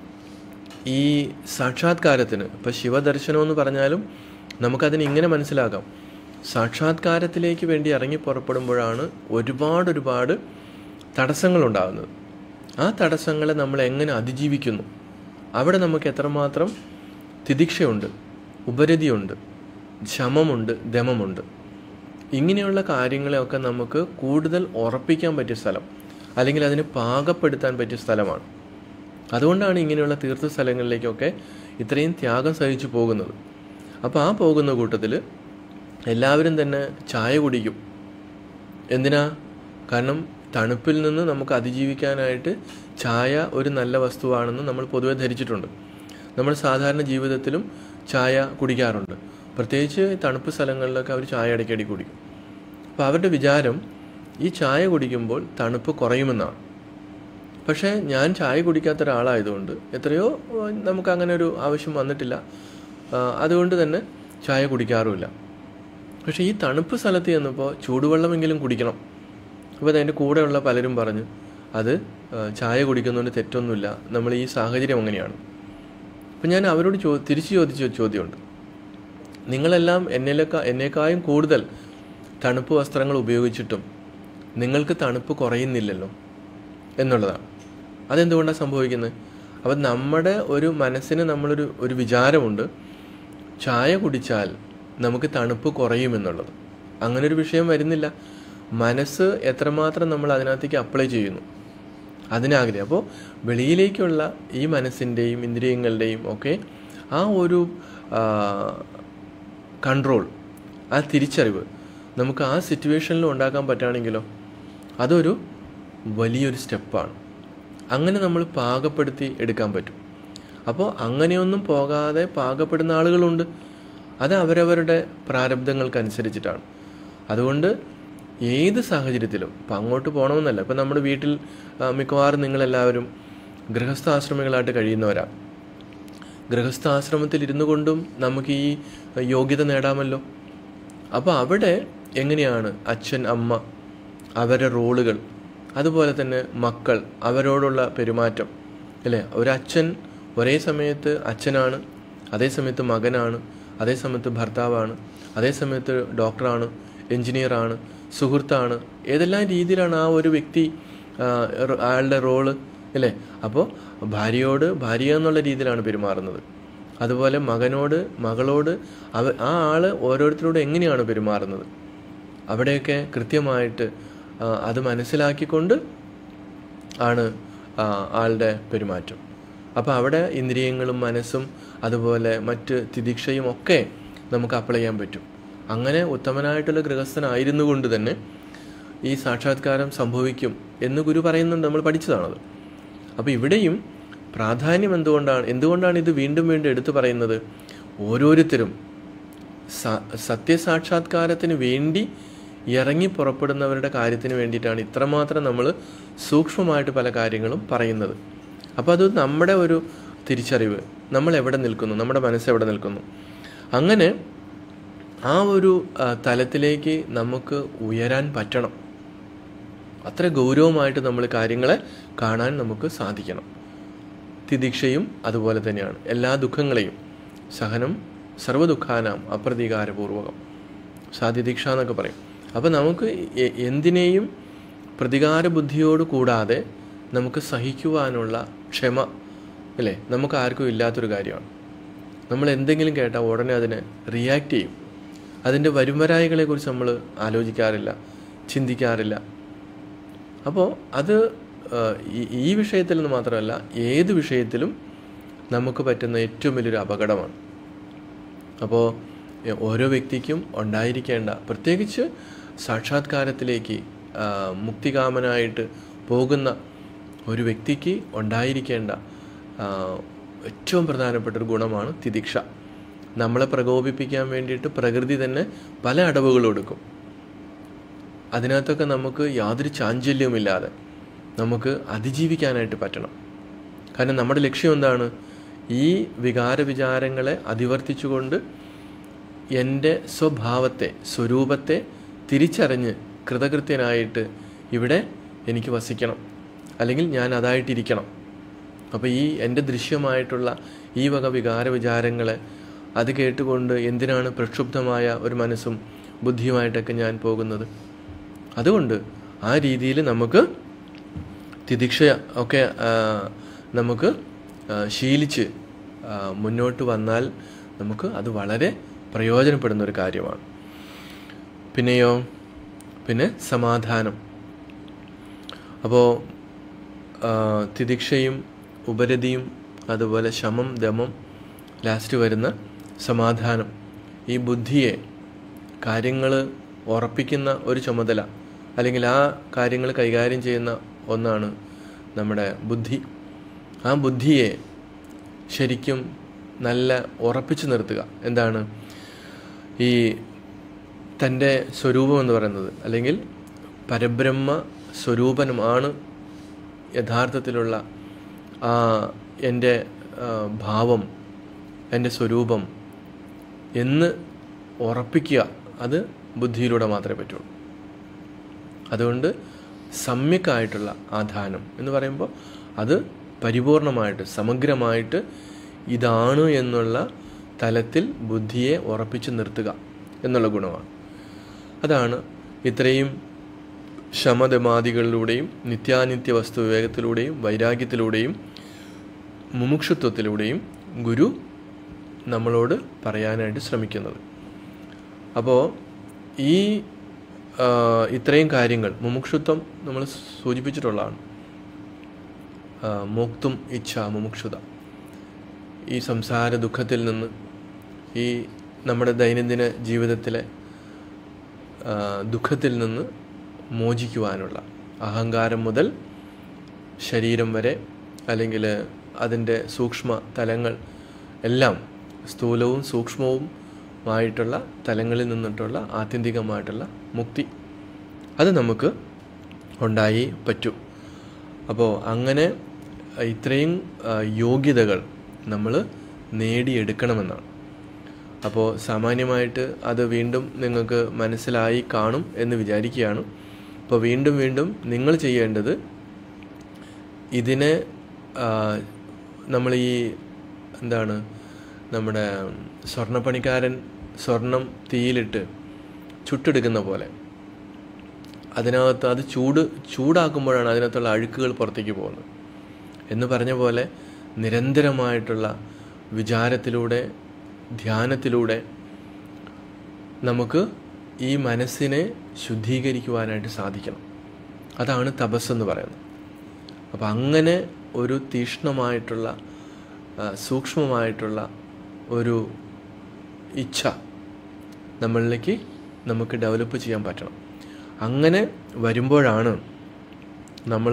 ഈ സാക്ഷാത്കാരത്തിന് ഇപ്പോൾ ശിവദർശനം എന്ന് പറഞ്ഞാലും നമുക്കതിന് ഇങ്ങനെ മനസ്സിലാക്കാം സാക്ഷാത്കാരത്തിലേക്ക് വേണ്ടി ഇറങ്ങി പുറപ്പെടുമ്പോഴാണ് ഒരുപാട് ഒരുപാട് തടസ്സങ്ങളുണ്ടാകുന്നത് ആ തടസ്സങ്ങളെ നമ്മൾ എങ്ങനെ അതിജീവിക്കുന്നു അവിടെ നമുക്ക് എത്രമാത്രം തിദിക്ഷയുണ്ട് ഉപരതിയുണ്ട് ശമമുണ്ട് ദമമുണ്ട് ഇങ്ങനെയുള്ള കാര്യങ്ങളെയൊക്കെ നമുക്ക് കൂടുതൽ ഉറപ്പിക്കാൻ പറ്റിയ സ്ഥലം അല്ലെങ്കിൽ അതിനെ പാകപ്പെടുത്താൻ പറ്റിയ സ്ഥലമാണ് അതുകൊണ്ടാണ് ഇങ്ങനെയുള്ള തീർത്ഥ സ്ഥലങ്ങളിലേക്കൊക്കെ ഇത്രയും ത്യാഗം സഹിച്ചു പോകുന്നത് അപ്പോൾ ആ പോകുന്ന കൂട്ടത്തിൽ എല്ലാവരും തന്നെ ചായ കുടിക്കും എന്തിനാ കാരണം തണുപ്പിൽ നിന്ന് നമുക്ക് അതിജീവിക്കാനായിട്ട് ചായ ഒരു നല്ല വസ്തുവാണെന്ന് നമ്മൾ പൊതുവെ ധരിച്ചിട്ടുണ്ട് നമ്മൾ സാധാരണ ജീവിതത്തിലും ചായ കുടിക്കാറുണ്ട് പ്രത്യേകിച്ച് തണുപ്പ് സ്ഥലങ്ങളിലൊക്കെ അവർ ചായ ഇടയ്ക്കിടയ്ക്ക് കുടിക്കും അപ്പോൾ അവരുടെ വിചാരം ഈ ചായ കുടിക്കുമ്പോൾ തണുപ്പ് കുറയുമെന്നാണ് പക്ഷേ ഞാൻ ചായ കുടിക്കാത്ത ഒരാളായതുകൊണ്ട് എത്രയോ ഏഹ്, നമുക്ക് അങ്ങനെ ഒരു ആവശ്യം വന്നിട്ടില്ല ആ, അതുകൊണ്ട് തന്നെ ചായ കുടിക്കാറുമില്ല പക്ഷേ ഈ തണുപ്പ് സ്ഥലത്ത് ചെന്നപ്പോൾ ചൂടുവെള്ളമെങ്കിലും കുടിക്കണം അപ്പോൾ അതിൻ്റെ കൂടെയുള്ള പലരും പറഞ്ഞു അത് ആ, ചായ കുടിക്കുന്നതുകൊണ്ട് തെറ്റൊന്നുമില്ല നമ്മൾ ഈ സാഹചര്യം അങ്ങനെയാണ് അപ്പം ഞാൻ അവരോട് ചോ തിരിച്ചു ചോദിച്ച ഒരു ചോദ്യമുണ്ട് നിങ്ങളെല്ലാം എന്നേലൊക്കെ എന്നേക്കായും കൂടുതൽ തണുപ്പ് വസ്ത്രങ്ങൾ ഉപയോഗിച്ചിട്ടും നിങ്ങൾക്ക് തണുപ്പ് കുറയുന്നില്ലല്ലോ എന്നുള്ളതാണ് അതെന്തുകൊണ്ടാണ് സംഭവിക്കുന്നത് അപ്പം നമ്മുടെ ഒരു മനസ്സിന് നമ്മളൊരു ഒരു വിചാരമുണ്ട് ചായ കുടിച്ചാൽ നമുക്ക് തണുപ്പ് കുറയുമെന്നുള്ളത് അങ്ങനെ ഒരു വിഷയം വരുന്നില്ല മനസ്സ് എത്രമാത്രം നമ്മൾ അതിനകത്തേക്ക് അപ്ലൈ ചെയ്യുന്നു അതിനാഗ്രഹം അപ്പോൾ വെളിയിലേക്കുള്ള ഈ മനസ്സിൻ്റെയും ഇന്ദ്രിയങ്ങളുടെയും ഒക്കെ ആ ഒരു കൺട്രോൾ ആ തിരിച്ചറിവ് നമുക്ക് ആ സിറ്റുവേഷനിൽ ഉണ്ടാക്കാൻ പറ്റുകയാണെങ്കിലോ അതൊരു വലിയൊരു സ്റ്റെപ്പാണ് അങ്ങനെ നമ്മൾ പാകപ്പെടുത്തി എടുക്കാൻ പറ്റും അപ്പോൾ അങ്ങനെയൊന്നും പോകാതെ പാകപ്പെടുന്ന ആളുകളുണ്ട് അത് അവരവരുടെ പ്രാരബ്ധങ്ങൾക്കനുസരിച്ചിട്ടാണ് അതുകൊണ്ട് ഏത് സാഹചര്യത്തിലും ഇപ്പം അങ്ങോട്ട് പോകണമെന്നല്ല ഇപ്പം നമ്മുടെ വീട്ടിൽ ആ, മിക്കവാറും നിങ്ങളെല്ലാവരും ഗൃഹസ്ഥാശ്രമികളായിട്ട് കഴിയുന്നവരാണ് ഗൃഹസ്ഥാശ്രമത്തിൽ ഇരുന്നു കൊണ്ടും നമുക്ക് ഈ യോഗ്യത നേടാമല്ലോ അപ്പോൾ അവിടെ എങ്ങനെയാണ് അച്ഛൻ അമ്മ അവരുടെ റോളുകൾ അതുപോലെ തന്നെ മക്കൾ അവരോടുള്ള പെരുമാറ്റം അല്ലേ ഒരച്ഛൻ ഒരേ സമയത്ത് അച്ഛനാണ് അതേ സമയത്ത് മകനാണ് അതേ സമയത്ത് ഭർത്താവാണ് അതേ സമയത്ത് ഡോക്ടറാണ് എഞ്ചിനീയറാണ് സുഹൃത്താണ് ഏതെല്ലാം രീതിയിലാണ് ആ ഒരു വ്യക്തി ആ, റോ- അയാളുടെ റോള് അല്ലേ അപ്പോൾ ഭാര്യയോട് ഭാര്യ എന്നുള്ള രീതിയിലാണ് പെരുമാറുന്നത് അതുപോലെ മകനോട് മകളോട് അവ ആ ആള് ഓരോരുത്തരോട് എങ്ങനെയാണ് പെരുമാറുന്നത് അവിടെയൊക്കെ കൃത്യമായിട്ട് ആ, അത് മനസ്സിലാക്കിക്കൊണ്ട് ആണ് ആ, ആളുടെ പെരുമാറ്റം അപ്പോൾ അവിടെ ഇന്ദ്രിയങ്ങളും മനസ്സും അതുപോലെ മറ്റ് തിദീക്ഷയും ഒക്കെ നമുക്ക് അപ്ലൈ ചെയ്യാൻ പറ്റും അങ്ങനെ ഉത്തമനായിട്ടുള്ള ഗൃഹസ്ഥനായിരുന്നു കൊണ്ട് തന്നെ ഈ സാക്ഷാത്കാരം സംഭവിക്കും എന്ന് ഗുരു പറയുന്നുണ്ട് നമ്മൾ പഠിച്ചതാണത് അപ്പോൾ ഇവിടെയും പ്രാധാന്യം എന്തുകൊണ്ടാണ് എന്തുകൊണ്ടാണ് ഇത് വീണ്ടും വീണ്ടും എടുത്തു പറയുന്നത് ഓരോരുത്തരും സ- സത്യസാക്ഷാത്കാരത്തിന് വേണ്ടി ഇറങ്ങി പുറപ്പെടുന്നവരുടെ കാര്യത്തിന് വേണ്ടിയിട്ടാണ് ഇത്രമാത്രം നമ്മൾ സൂക്ഷ്മമായിട്ട് പല കാര്യങ്ങളും പറയുന്നത് അപ്പോൾ അത് നമ്മുടെ ഒരു തിരിച്ചറിവ് നമ്മൾ എവിടെ നിൽക്കുന്നു നമ്മുടെ മനസ്സ് എവിടെ നിൽക്കുന്നു അങ്ങനെ ആ ഒരു ആ, തലത്തിലേക്ക് നമുക്ക് ഉയരാൻ പറ്റണം അത്ര ഗൗരവമായിട്ട് നമ്മൾ കാര്യങ്ങളെ കാണാൻ നമുക്ക് സാധിക്കണം തിദീക്ഷയും അതുപോലെ തന്നെയാണ് എല്ലാ ദുഃഖങ്ങളെയും സഹനം സർവ്വദുഃഖാനാം അപ്രതീകാരപൂർവകം സാധ്യദീക്ഷ എന്നൊക്കെ പറയും അപ്പോൾ നമുക്ക് എ- എന്തിനേയും പ്രതികാര ബുദ്ധിയോട് കൂടാതെ നമുക്ക് സഹിക്കുവാനുള്ള ക്ഷമ അല്ലേ നമുക്ക് ആർക്കും ഇല്ലാത്തൊരു കാര്യമാണ് നമ്മൾ എന്തെങ്കിലും കേട്ടാൽ ഉടനെ അതിനെ റിയാക്ട് ചെയ്യും അതിൻ്റെ വരുംവരായികളെക്കുറിച്ച് നമ്മൾ ആലോചിക്കാറില്ല ചിന്തിക്കാറില്ല അപ്പോൾ അത് ആ, ഈ ഈ വിഷയത്തിൽ നിന്ന് മാത്രമല്ല ഏത് വിഷയത്തിലും നമുക്ക് പറ്റുന്ന ഏറ്റവും വലിയൊരു അപകടമാണ് അപ്പോൾ എ, ഓരോ വ്യക്തിക്കും ഉണ്ടായിരിക്കേണ്ട പ്രത്യേകിച്ച് സാക്ഷാത്കാരത്തിലേക്ക് ആ, മുക്തികാമനായിട്ട് പോകുന്ന ഒരു വ്യക്തിക്ക് ഉണ്ടായിരിക്കേണ്ട ആ, ഏറ്റവും പ്രധാനപ്പെട്ട ഒരു ഗുണമാണ് തിദീക്ഷ നമ്മളെ പ്രകോപിപ്പിക്കാൻ വേണ്ടിയിട്ട് പ്രകൃതി തന്നെ പല അടവുകളും എടുക്കും അതിനകത്തൊക്കെ നമുക്ക് യാതൊരു ചാഞ്ചല്യവുമില്ലാതെ നമുക്ക് അതിജീവിക്കാനായിട്ട് പറ്റണം കാരണം നമ്മുടെ ലക്ഷ്യം എന്താണ് ഈ വികാര വിചാരങ്ങളെ അതിവർത്തിച്ചുകൊണ്ട് എൻ്റെ സ്വഭാവത്തെ സ്വരൂപത്തെ തിരിച്ചറിഞ്ഞ് കൃതകൃത്യനായിട്ട് ഇവിടെ എനിക്ക് വസിക്കണം അല്ലെങ്കിൽ ഞാൻ അതായിട്ടിരിക്കണം അപ്പോൾ ഈ എൻ്റെ ദൃശ്യമായിട്ടുള്ള ഈ വക വികാര വിചാരങ്ങളെ അത് കേട്ടുകൊണ്ട് എന്തിനാണ് പ്രക്ഷുബ്ധമായ ഒരു മനസ്സും ബുദ്ധിയുമായിട്ടൊക്കെ ഞാൻ പോകുന്നത് അതുകൊണ്ട് ആ രീതിയിൽ നമുക്ക് തിദീക്ഷ ഒക്കെ ആ, നമുക്ക് ആ, ശീലിച്ച് ആ, മുന്നോട്ട് വന്നാൽ നമുക്ക് അത് വളരെ പ്രയോജനപ്പെടുന്ന ഒരു കാര്യമാണ് പിന്നെയോ പിന്നെ സമാധാനം അപ്പോൾ തിദീക്ഷയും ഉപരതിയും അതുപോലെ ശമം ദമം ലാസ്റ്റ് വരുന്ന സമാധാനം ഈ ബുദ്ധിയെ കാര്യങ്ങൾ ഉറപ്പിക്കുന്ന ഒരു ചുമതല അല്ലെങ്കിൽ ആ കാര്യങ്ങൾ കൈകാര്യം ചെയ്യുന്ന ഒന്നാണ് നമ്മുടെ ബുദ്ധി ആ ബുദ്ധിയെ ശരിക്കും നല്ല ഉറപ്പിച്ചു നിർത്തുക എന്താണ് ഈ തൻ്റെ സ്വരൂപം എന്ന് പറയുന്നത് അല്ലെങ്കിൽ പരബ്രഹ്മ സ്വരൂപനുമാണ് യഥാർത്ഥത്തിലുള്ള ആ എൻ്റെ ആ, ഭാവം എൻ്റെ സ്വരൂപം എന്ന് ഉറപ്പിക്കുക അത് ബുദ്ധിയിലൂടെ മാത്രമേ പറ്റുള്ളൂ അതുകൊണ്ട് സമ്യക്കായിട്ടുള്ള ആ ധ്യാനം എന്ന് പറയുമ്പോൾ അത് പരിപൂർണമായിട്ട് സമഗ്രമായിട്ട് ഇതാണ് എന്നുള്ള തലത്തിൽ ബുദ്ധിയെ ഉറപ്പിച്ച് നിർത്തുക എന്നുള്ള ഗുണമാണ് അതാണ് ഇത്രയും ശമദമാദികളിലൂടെയും നിത്യാനിത്യ വസ്തു വിവേകത്തിലൂടെയും വൈരാഗ്യത്തിലൂടെയും മുമുക്ഷുത്വത്തിലൂടെയും ഗുരു നമ്മളോട് പറയാനായിട്ട് ശ്രമിക്കുന്നത് അപ്പോൾ ഈ ആ, ഇത്രയും കാര്യങ്ങൾ മുമുക്ഷുത്വം നമ്മൾ സൂചിപ്പിച്ചിട്ടുള്ളതാണ് ആ, മോക്തും ഇച്ഛ മുമുക്ഷുത ഈ സംസാര ദുഃഖത്തിൽ നിന്ന് ഈ നമ്മുടെ ദൈനംദിന ജീവിതത്തിലെ ആ, ദുഃഖത്തിൽ നിന്ന് മോചിക്കുവാനുള്ള അഹങ്കാരം മുതൽ ശരീരം വരെ അല്ലെങ്കിൽ അതിൻ്റെ സൂക്ഷ്മ തലങ്ങൾ എല്ലാം സ്ഥൂലവും സൂക്ഷ്മവും ആയിട്ടുള്ള തലങ്ങളിൽ നിന്നിട്ടുള്ള ആത്യന്തികമായിട്ടുള്ള മുക്തി അത് നമുക്ക് ഉണ്ടായി പറ്റൂ അപ്പോൾ അങ്ങനെ ഇത്രയും ആ, യോഗ്യതകൾ നമ്മൾ നേടിയെടുക്കണമെന്നാണ് അപ്പോൾ സാമാന്യമായിട്ട് അത് വീണ്ടും നിങ്ങൾക്ക് മനസ്സിലായി കാണും എന്ന് വിചാരിക്കുകയാണ് അപ്പോൾ വീണ്ടും വീണ്ടും നിങ്ങൾ ചെയ്യേണ്ടത് ഇതിനെ ആ, നമ്മൾ ഈ എന്താണ് നമ്മുടെ സ്വർണ്ണപ്പണിക്കാരൻ സ്വർണം തീയിലിട്ട് ചുട്ടെടുക്കുന്ന പോലെ അതിനകത്ത് അത് ചൂട് ചൂടാക്കുമ്പോഴാണ് അതിനകത്തുള്ള അഴുക്കുകൾ പുറത്തേക്ക് പോകുന്നത് എന്ന് പറഞ്ഞ പോലെ നിരന്തരമായിട്ടുള്ള വിചാരത്തിലൂടെ ധ്യാനത്തിലൂടെ നമുക്ക് ഈ മനസ്സിനെ ശുദ്ധീകരിക്കുവാനായിട്ട് സാധിക്കണം അതാണ് തപസ്സെന്ന് പറയുന്നത് അപ്പം അങ്ങനെ ഒരു തീക്ഷ്ണമായിട്ടുള്ള ആ, സൂക്ഷ്മമായിട്ടുള്ള ഒരു ഇച്ഛ നമ്മളിലേക്ക് നമുക്ക് ഡെവലപ്പ് ചെയ്യാൻ പറ്റണം അങ്ങനെ വരുമ്പോഴാണ് നമ്മൾ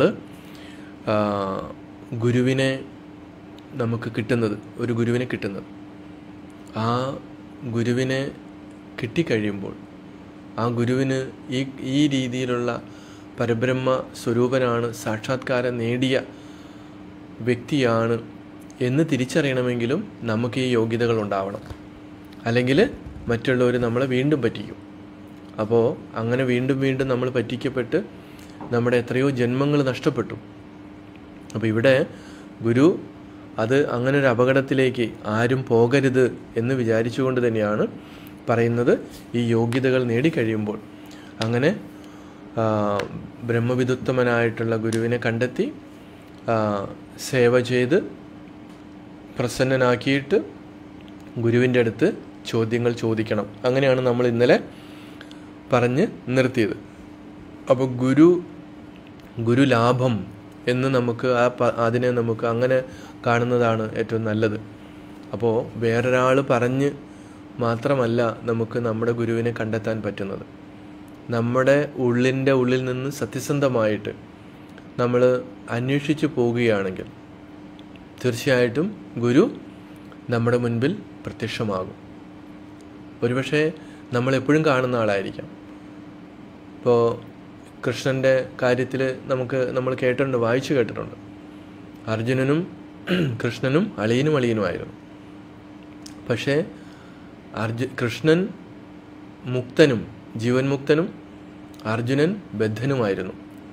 ഗുരുവിനെ നമുക്ക് കിട്ടുന്നത് ഒരു ഗുരുവിനെ കിട്ടുന്നത് ആ ഗുരുവിനെ കിട്ടിക്കഴിയുമ്പോൾ ആ ഗുരുവിന് ഈ ഈ രീതിയിലുള്ള പരബ്രഹ്മ സ്വരൂപനാണ് സാക്ഷാത്കാരം നേടിയ വ്യക്തിയാണ് എന്ന് തിരിച്ചറിയണമെങ്കിലും നമുക്ക് ഈ യോഗ്യതകൾ ഉണ്ടാവണം അല്ലെങ്കിൽ മറ്റുള്ളവർ നമ്മളെ വീണ്ടും പറ്റിക്കും അപ്പോൾ അങ്ങനെ വീണ്ടും വീണ്ടും നമ്മൾ പറ്റിക്കപ്പെട്ട് നമ്മുടെ എത്രയോ ജന്മങ്ങൾ നഷ്ടപ്പെട്ടു അപ്പോൾ ഇവിടെ ഗുരു അത് അങ്ങനെ ഒരു അപകടത്തിലേക്ക് ആരും പോകരുത് എന്ന് വിചാരിച്ചുകൊണ്ട് തന്നെയാണ് പറയുന്നത് ഈ യോഗ്യതകൾ നേടിക്കഴിയുമ്പോൾ അങ്ങനെ ആ, ബ്രഹ്മവിദുത്തമനായിട്ടുള്ള ഗുരുവിനെ കണ്ടെത്തി ആ, സേവ ചെയ്ത് പ്രസന്നനാക്കിയിട്ട് ഗുരുവിൻ്റെ അടുത്ത് ചോദ്യങ്ങൾ ചോദിക്കണം അങ്ങനെയാണ് നമ്മൾ ഇന്നലെ പറഞ്ഞ് നിർത്തിയത് അപ്പോൾ ഗുരു ഗുരുലാഭം എന്ന് നമുക്ക് ആ പ അതിനെ നമുക്ക് അങ്ങനെ കാണുന്നതാണ് ഏറ്റവും നല്ലത് അപ്പോൾ വേറൊരാൾ പറഞ്ഞ് മാത്രമല്ല നമുക്ക് നമ്മുടെ ഗുരുവിനെ കണ്ടെത്താൻ പറ്റുന്നത് നമ്മുടെ ഉള്ളിൻ്റെ ഉള്ളിൽ നിന്ന് സത്യസന്ധമായിട്ട് നമ്മൾ അന്വേഷിച്ച് പോവുകയാണെങ്കിൽ തീർച്ചയായിട്ടും ഗുരു നമ്മുടെ മുൻപിൽ പ്രത്യക്ഷമാകും ഒരുപക്ഷെ നമ്മൾ എപ്പോഴും കാണുന്ന ആളായിരിക്കാം ഇപ്പോൾ കൃഷ്ണൻ്റെ കാര്യത്തിൽ നമുക്ക് നമ്മൾ കേട്ടിട്ടുണ്ട് വായിച്ചു കേട്ടിട്ടുണ്ട് അർജുനനും കൃഷ്ണനും അളിയനും അളിയനുമായിരുന്നു പക്ഷേ അർജു കൃഷ്ണൻ മുക്തനും ജീവൻ മുക്തനും അർജുനൻ ബദ്ധനുമായിരുന്നു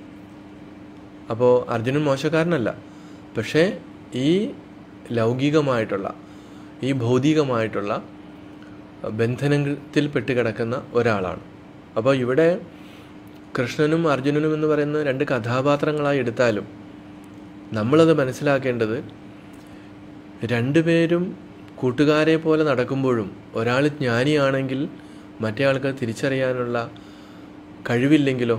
അപ്പോൾ അർജുനൻ മോശക്കാരനല്ല പക്ഷേ ഈ ലൗകികമായിട്ടുള്ള ഈ ഭൗതികമായിട്ടുള്ള ബന്ധനത്തിൽ പെട്ട് കിടക്കുന്ന ഒരാളാണ് അപ്പോൾ ഇവിടെ കൃഷ്ണനും അർജുനനും എന്ന് പറയുന്ന രണ്ട് കഥാപാത്രങ്ങളായി എടുത്താലും നമ്മളത് മനസ്സിലാക്കേണ്ടത് രണ്ടുപേരും കൂട്ടുകാരെ പോലെ നടക്കുമ്പോഴും ഒരാൾ ജ്ഞാനിയാണെങ്കിൽ മറ്റേ ആൾക്ക് തിരിച്ചറിയാനുള്ള കഴിവില്ലെങ്കിലോ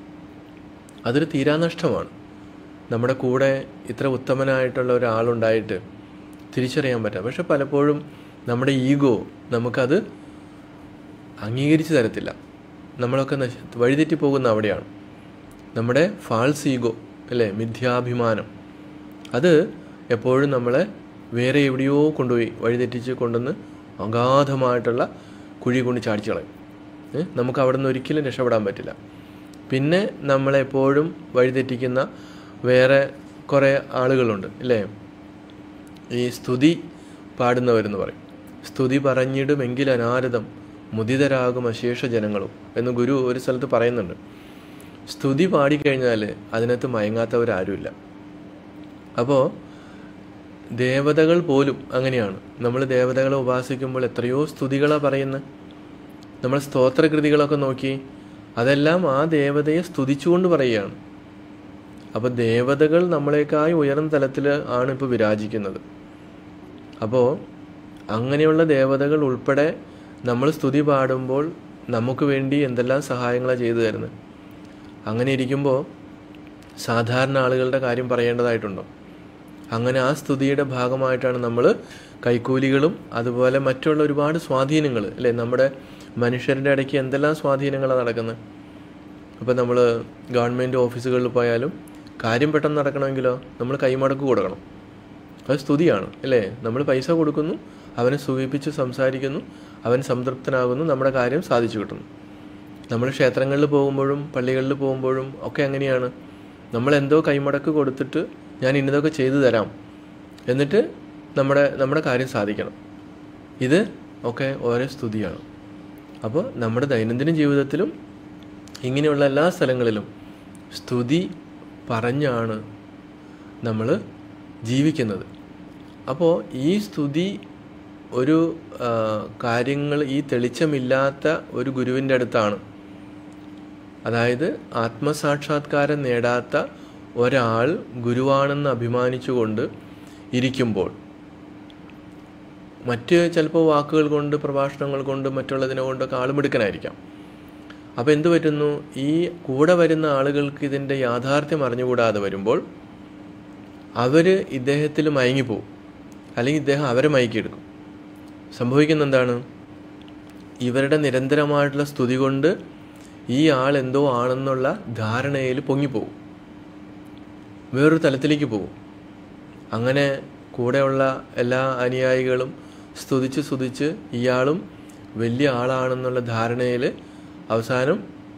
അതൊരു തീരാനഷ്ടമാണ് നമ്മുടെ കൂടെ ഇത്ര ഉത്തമനായിട്ടുള്ള ഒരാളുണ്ടായിട്ട് തിരിച്ചറിയാൻ പറ്റാം പക്ഷെ പലപ്പോഴും നമ്മുടെ ഈഗോ നമുക്കത് അംഗീകരിച്ചു തരത്തില്ല നമ്മളൊക്കെ നശ വഴിതെറ്റി പോകുന്ന അവിടെയാണ് നമ്മുടെ ഫാൾസ് ഈഗോ അല്ലേ മിഥ്യാഭിമാനം അത് എപ്പോഴും നമ്മളെ വേറെ എവിടെയോ കൊണ്ടുപോയി വഴിതെറ്റിച്ച് കൊണ്ടുവന്ന് അഗാധമായിട്ടുള്ള കുഴി കൊണ്ട് ചാടിച്ചു കളയും ഏ? നമുക്ക് അവിടെ നിന്ന് ഒരിക്കലും രക്ഷപ്പെടാൻ പറ്റില്ല പിന്നെ നമ്മളെപ്പോഴും വഴിതെറ്റിക്കുന്ന വേറെ കുറേ ആളുകളുണ്ട് അല്ലേ ഈ സ്തുതി പാടുന്നവരെന്ന് പറയും സ്തുതി പറഞ്ഞിടുമെങ്കിൽ അനാരതം മുദിതരാകും അശേഷ ജനങ്ങളും എന്ന് ഗുരു ഒരു സ്ഥലത്ത് പറയുന്നുണ്ട് സ്തുതി പാടിക്കഴിഞ്ഞാൽ അതിനകത്ത് മയങ്ങാത്തവരാരുമില്ല അപ്പോൾ ദേവതകൾ പോലും അങ്ങനെയാണ് നമ്മൾ ദേവതകളെ ഉപാസിക്കുമ്പോൾ എത്രയോ സ്തുതികളാണ് പറയുന്നത് നമ്മൾ സ്തോത്രകൃതികളൊക്കെ നോക്കി അതെല്ലാം ആ ദേവതയെ സ്തുതിച്ചുകൊണ്ട് പറയുകയാണ് അപ്പോൾ ദേവതകൾ നമ്മളെക്കായി ഉയർന്ന തലത്തിൽ ആണ് ഇപ്പോൾ വിരാജിക്കുന്നത് അപ്പോൾ അങ്ങനെയുള്ള ദേവതകൾ ഉൾപ്പെടെ നമ്മൾ സ്തുതി പാടുമ്പോൾ നമുക്ക് വേണ്ടി എന്തെല്ലാം സഹായങ്ങളാണ് ചെയ്തു തരുന്നത് അങ്ങനെ ഇരിക്കുമ്പോൾ സാധാരണ ആളുകളുടെ കാര്യം പറയേണ്ടതായിട്ടുണ്ടോ അങ്ങനെ ആ സ്തുതിയുടെ ഭാഗമായിട്ടാണ് നമ്മൾ കൈക്കൂലികളും അതുപോലെ മറ്റുള്ള ഒരുപാട് സ്വാധീനങ്ങൾ അല്ലേ നമ്മുടെ മനുഷ്യരുടെ ഇടയ്ക്ക് എന്തെല്ലാം സ്വാധീനങ്ങളാണ് നടക്കുന്നത് ഇപ്പോൾ നമ്മൾ ഗവൺമെൻറ് ഓഫീസുകളിൽ പോയാലും കാര്യം പെട്ടെന്ന് നടക്കണമെങ്കിലോ നമ്മൾ കൈമടക്ക് കൊടുക്കണം അത് സ്തുതിയാണ് അല്ലേ നമ്മൾ പൈസ കൊടുക്കുന്നു അവനെ സുഖിപ്പിച്ച് സംസാരിക്കുന്നു അവൻ സംതൃപ്തനാകുന്നു നമ്മുടെ കാര്യം സാധിച്ചു കിട്ടുന്നു നമ്മൾ ക്ഷേത്രങ്ങളിൽ പോകുമ്പോഴും പള്ളികളിൽ പോകുമ്പോഴും ഒക്കെ അങ്ങനെയാണ് നമ്മൾ എന്തോ കൈമടക്ക് കൊടുത്തിട്ട് ഞാൻ ഇന്നതൊക്കെ ചെയ്തു തരാം എന്നിട്ട് നമ്മുടെ നമ്മുടെ കാര്യം സാധിക്കണം ഇത് ഒക്കെ ഓരോ സ്തുതിയാണ് അപ്പോൾ നമ്മുടെ ദൈനംദിന ജീവിതത്തിലും ഇങ്ങനെയുള്ള എല്ലാ സ്ഥലങ്ങളിലും സ്തുതി പറഞ്ഞാണ് നമ്മൾ ജീവിക്കുന്നത് അപ്പോൾ ഈ സ്തുതി ഒരു ആ, കാര്യങ്ങൾ ഈ തെളിച്ചമില്ലാത്ത ഒരു ഗുരുവിൻ്റെ അടുത്താണ് അതായത് ആത്മസാക്ഷാത്കാരം നേടാത്ത ഒരാൾ ഗുരുവാണെന്ന് അഭിമാനിച്ചുകൊണ്ട് ഇരിക്കുമ്പോൾ മറ്റ് ചിലപ്പോൾ വാക്കുകൾ കൊണ്ട് പ്രഭാഷണങ്ങൾ കൊണ്ട് മറ്റുള്ളതിനെ കൊണ്ടൊക്കെ ആളുമിടുക്കനായിരിക്കാം അപ്പോൾ എന്ത് പറ്റുന്നു ഈ കൂടെ വരുന്ന ആളുകൾക്ക് ഇതിൻ്റെ യാഥാർത്ഥ്യം അറിഞ്ഞുകൂടാതെ വരുമ്പോൾ അവർ ഇദ്ദേഹത്തിൽ മയങ്ങിപ്പോവും അല്ലെങ്കിൽ ഇദ്ദേഹം അവരെ മയക്കിയെടുക്കും സംഭവിക്കുന്ന എന്താണ് ഇവരുടെ നിരന്തരമായിട്ടുള്ള സ്തുതി കൊണ്ട് ഈ ആൾ എന്തോ ആണെന്നുള്ള ധാരണയിൽ പൊങ്ങിപ്പോവും വേറൊരു തലത്തിലേക്ക് പോകും അങ്ങനെ കൂടെയുള്ള എല്ലാ അനുയായികളും സ്തുതിച്ച് സ്തുതിച്ച് ഇയാളും വലിയ ആളാണെന്നുള്ള ധാരണയിൽ അവസാനം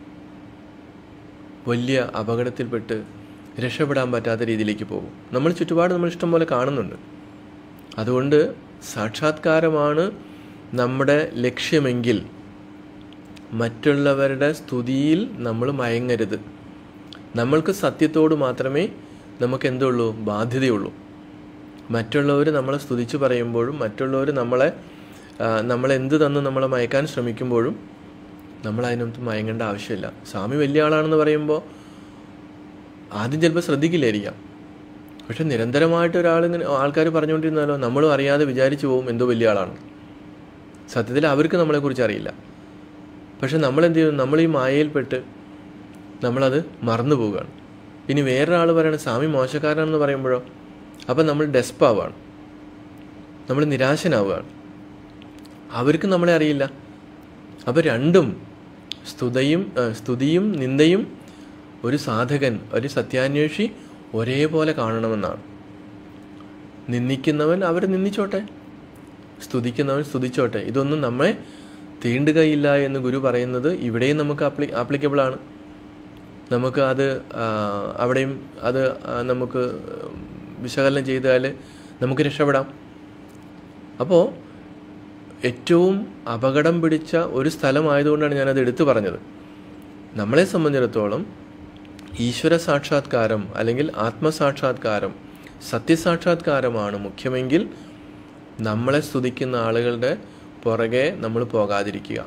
വലിയ അപകടത്തിൽപ്പെട്ട് രക്ഷപ്പെടാൻ പറ്റാത്ത രീതിയിലേക്ക് പോകും നമ്മൾ ചുറ്റുപാട് നമ്മൾ ഇഷ്ടം പോലെ കാണുന്നുണ്ട് അതുകൊണ്ട് സാക്ഷാത്കാരമാണ് നമ്മുടെ ലക്ഷ്യമെങ്കിൽ മറ്റുള്ളവരുടെ സ്തുതിയിൽ നമ്മൾ മയങ്ങരുത് നമ്മൾക്ക് സത്യത്തോട് മാത്രമേ നമുക്ക് എന്തുള്ളൂ ബാധ്യതയുള്ളൂ മറ്റുള്ളവർ നമ്മളെ സ്തുതിച്ച് പറയുമ്പോഴും മറ്റുള്ളവർ നമ്മളെ ആ, നമ്മളെന്ത് തന്ന് നമ്മളെ മയക്കാൻ ശ്രമിക്കുമ്പോഴും നമ്മൾ അതിനകത്ത് മയങ്ങേണ്ട ആവശ്യമില്ല സ്വാമി വലിയ ആളാണെന്ന് പറയുമ്പോൾ ആദ്യം ചിലപ്പോൾ ശ്രദ്ധിക്കില്ലായിരിക്കാം പക്ഷെ നിരന്തരമായിട്ട് ഒരാളിങ്ങനെ ആൾക്കാർ പറഞ്ഞുകൊണ്ടിരുന്നാലോ നമ്മളും അറിയാതെ വിചാരിച്ചു പോകും എന്തോ വലിയ ആളാണ് സത്യത്തിൽ അവർക്ക് നമ്മളെക്കുറിച്ച് അറിയില്ല പക്ഷെ നമ്മൾ എന്ത് ചെയ്യും നമ്മൾ ഈ മായയിൽപ്പെട്ട് നമ്മളത് മറന്നു പോവുകയാണ് ഇനി വേറൊരാൾ പറയണ സ്വാമി മോശക്കാരനാണെന്ന് പറയുമ്പോഴോ അപ്പം നമ്മൾ ഡെസ്പാവുകയാണ് നമ്മൾ നിരാശനാവുകയാണ് അവർക്ക് നമ്മളെ അറിയില്ല അപ്പോൾ രണ്ടും സ്തുതയും ആ, സ്തുതിയും നിന്ദയും ഒരു സാധകൻ ഒരു സത്യാന്വേഷി ഒരേപോലെ കാണണമെന്നാണ് നിന്ദിക്കുന്നവൻ അവരെ നിന്ദിച്ചോട്ടെ സ്തുതിക്കുന്നവൻ സ്തുതിച്ചോട്ടെ ഇതൊന്നും നമ്മെ തീണ്ടുകയില്ല എന്ന് ഗുരു പറയുന്നത് ഇവിടെയും നമുക്ക് ആപ്ലി ആപ്ലിക്കബിൾ ആണ് നമുക്ക് അത് ആ, അവിടെയും അത് ആ, നമുക്ക് വിശകലനം ചെയ്താൽ നമുക്ക് രക്ഷപ്പെടാം അപ്പോൾ ഏറ്റവും അപകടം പിടിച്ച ഒരു സ്ഥലമായതുകൊണ്ടാണ് ഞാനത് എടുത്തു പറഞ്ഞത് നമ്മളെ സംബന്ധിച്ചിടത്തോളം ഈശ്വര സാക്ഷാത്കാരം അല്ലെങ്കിൽ ആത്മസാക്ഷാത്കാരം സത്യസാക്ഷാത്കാരമാണ് മുഖ്യമെങ്കിൽ നമ്മളെ സ്തുതിക്കുന്ന ആളുകളുടെ പുറകെ നമ്മൾ പോകാതിരിക്കുക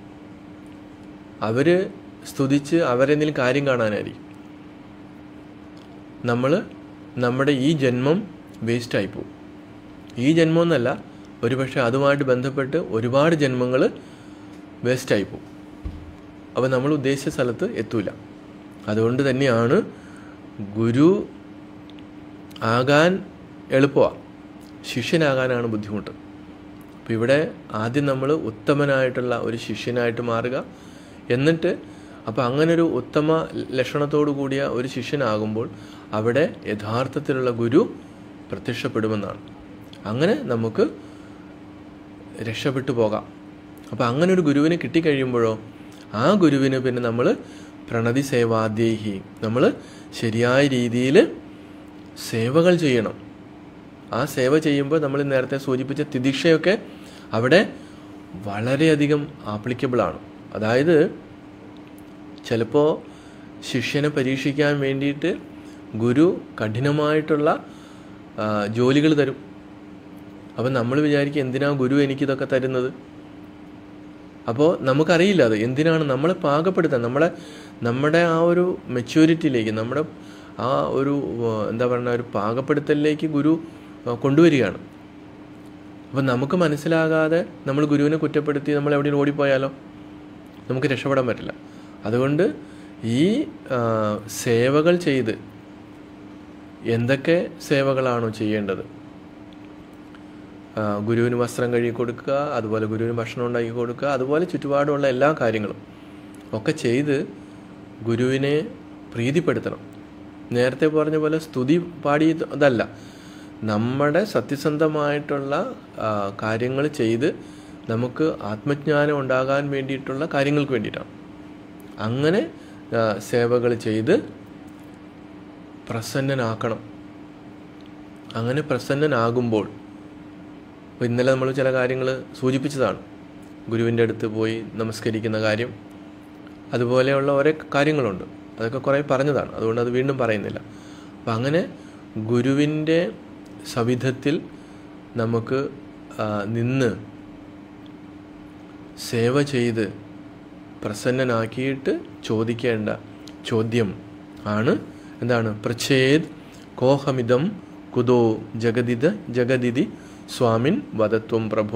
അവർ സ്തുതിച്ച് അവരെന്തെങ്കിലും കാര്യം കാണാനായിരിക്കും നമ്മൾ നമ്മുടെ ഈ ജന്മം വേസ്റ്റായി പോകും ഈ ജന്മം എന്നല്ല ഒരുപക്ഷെ അതുമായിട്ട് ബന്ധപ്പെട്ട് ഒരുപാട് ജന്മങ്ങൾ വേസ്റ്റായി പോകും അപ്പോൾ നമ്മൾ ഉദ്ദേശിച്ച സ്ഥലത്ത് എത്തൂല അതുകൊണ്ട് തന്നെയാണ് ഗുരു ആകാൻ എളുപ്പമാണ് ശിഷ്യനാകാനാണ് ബുദ്ധിമുട്ട് അപ്പോൾ ഇവിടെ ആദ്യം നമ്മൾ ഉത്തമനായിട്ടുള്ള ഒരു ശിഷ്യനായിട്ട് മാറുക എന്നിട്ട് അപ്പോൾ അങ്ങനൊരു ഉത്തമ ലക്ഷണത്തോടു കൂടിയ ഒരു ശിഷ്യനാകുമ്പോൾ അവിടെ യഥാർത്ഥത്തിലുള്ള ഗുരു പ്രത്യക്ഷപ്പെടുമെന്നാണ് അങ്ങനെ നമുക്ക് രക്ഷപ്പെട്ടു പോകാം അപ്പോൾ അങ്ങനെ ഒരു ഗുരുവിനെ കിട്ടിക്കഴിയുമ്പോഴോ ആ ഗുരുവിന് പിന്നെ നമ്മൾ പ്രണതി സേവാദ്യേഹി നമ്മൾ ശരിയായ രീതിയിൽ സേവകൾ ചെയ്യണം ആ സേവ ചെയ്യുമ്പോൾ നമ്മൾ നേരത്തെ സൂചിപ്പിച്ച തിദീക്ഷയൊക്കെ അവിടെ വളരെയധികം ആപ്ലിക്കബിളാണ് അതായത് ചിലപ്പോൾ ശിഷ്യനെ പരീക്ഷിക്കാൻ വേണ്ടിയിട്ട് ഗുരു കഠിനമായിട്ടുള്ള ജോലികൾ തരും അപ്പം നമ്മൾ വിചാരിക്കും എന്തിനാ ഗുരു എനിക്കിതൊക്കെ തരുന്നത് അപ്പോൾ നമുക്കറിയില്ല അത് എന്തിനാണ് നമ്മളെ പാകപ്പെടുത്താൻ നമ്മളെ നമ്മുടെ ആ ഒരു മെച്യൂരിറ്റിയിലേക്ക് നമ്മുടെ ആ ഒരു ആ, എന്താ പറയുക ഒരു പാകപ്പെടുത്തലിലേക്ക് ഗുരു ആ, കൊണ്ടുവരികയാണ് അപ്പം നമുക്ക് മനസ്സിലാകാതെ നമ്മൾ ഗുരുവിനെ കുറ്റപ്പെടുത്തി നമ്മൾ എവിടെയും ഓടിപ്പോയാലോ നമുക്ക് രക്ഷപ്പെടാൻ പറ്റില്ല അതുകൊണ്ട് ഈ ആ, സേവകൾ ചെയ്ത് എന്തൊക്കെ സേവകളാണോ ചെയ്യേണ്ടത് ആ, ഗുരുവിന് വസ്ത്രം കഴുകി കൊടുക്കുക അതുപോലെ ഗുരുവിന് ഭക്ഷണം ഉണ്ടാക്കി കൊടുക്കുക അതുപോലെ ചുറ്റുപാടുമുള്ള എല്ലാ കാര്യങ്ങളും ഒക്കെ ചെയ്ത് ഗുരുവിനെ പ്രീതിപ്പെടുത്തണം നേരത്തെ പറഞ്ഞ പോലെ സ്തുതി പാടി അതല്ല നമ്മുടെ സത്യസന്ധമായിട്ടുള്ള കാര്യങ്ങൾ ചെയ്ത് നമുക്ക് ആത്മജ്ഞാനം ഉണ്ടാകാൻ വേണ്ടിയിട്ടുള്ള കാര്യങ്ങൾക്ക് വേണ്ടിയിട്ടാണ് അങ്ങനെ ആ, സേവകൾ ചെയ്ത് പ്രസന്നനാക്കണം അങ്ങനെ പ്രസന്നനാകുമ്പോൾ അപ്പോൾ ഇന്നലെ നമ്മൾ ചില കാര്യങ്ങൾ സൂചിപ്പിച്ചതാണ് ഗുരുവിൻ്റെ അടുത്ത് പോയി നമസ്കരിക്കുന്ന കാര്യം അതുപോലെയുള്ള ഓരോ കാര്യങ്ങളുണ്ട് അതൊക്കെ കുറേ പറഞ്ഞതാണ് അതുകൊണ്ട് അത് വീണ്ടും പറയുന്നില്ല അപ്പം അങ്ങനെ ഗുരുവിൻ്റെ സവിധത്തിൽ നമുക്ക് ആ, നിന്ന് സേവ ചെയ്ത് പ്രസന്നനാക്കിയിട്ട് ചോദിക്കേണ്ട ചോദ്യം ആണ് എന്താണ് പ്രച്ഛേദ് കോഹമിതം കുതോ ജഗതിദ ജഗതിഥി സ്വാമിൻ വദത്വം പ്രഭു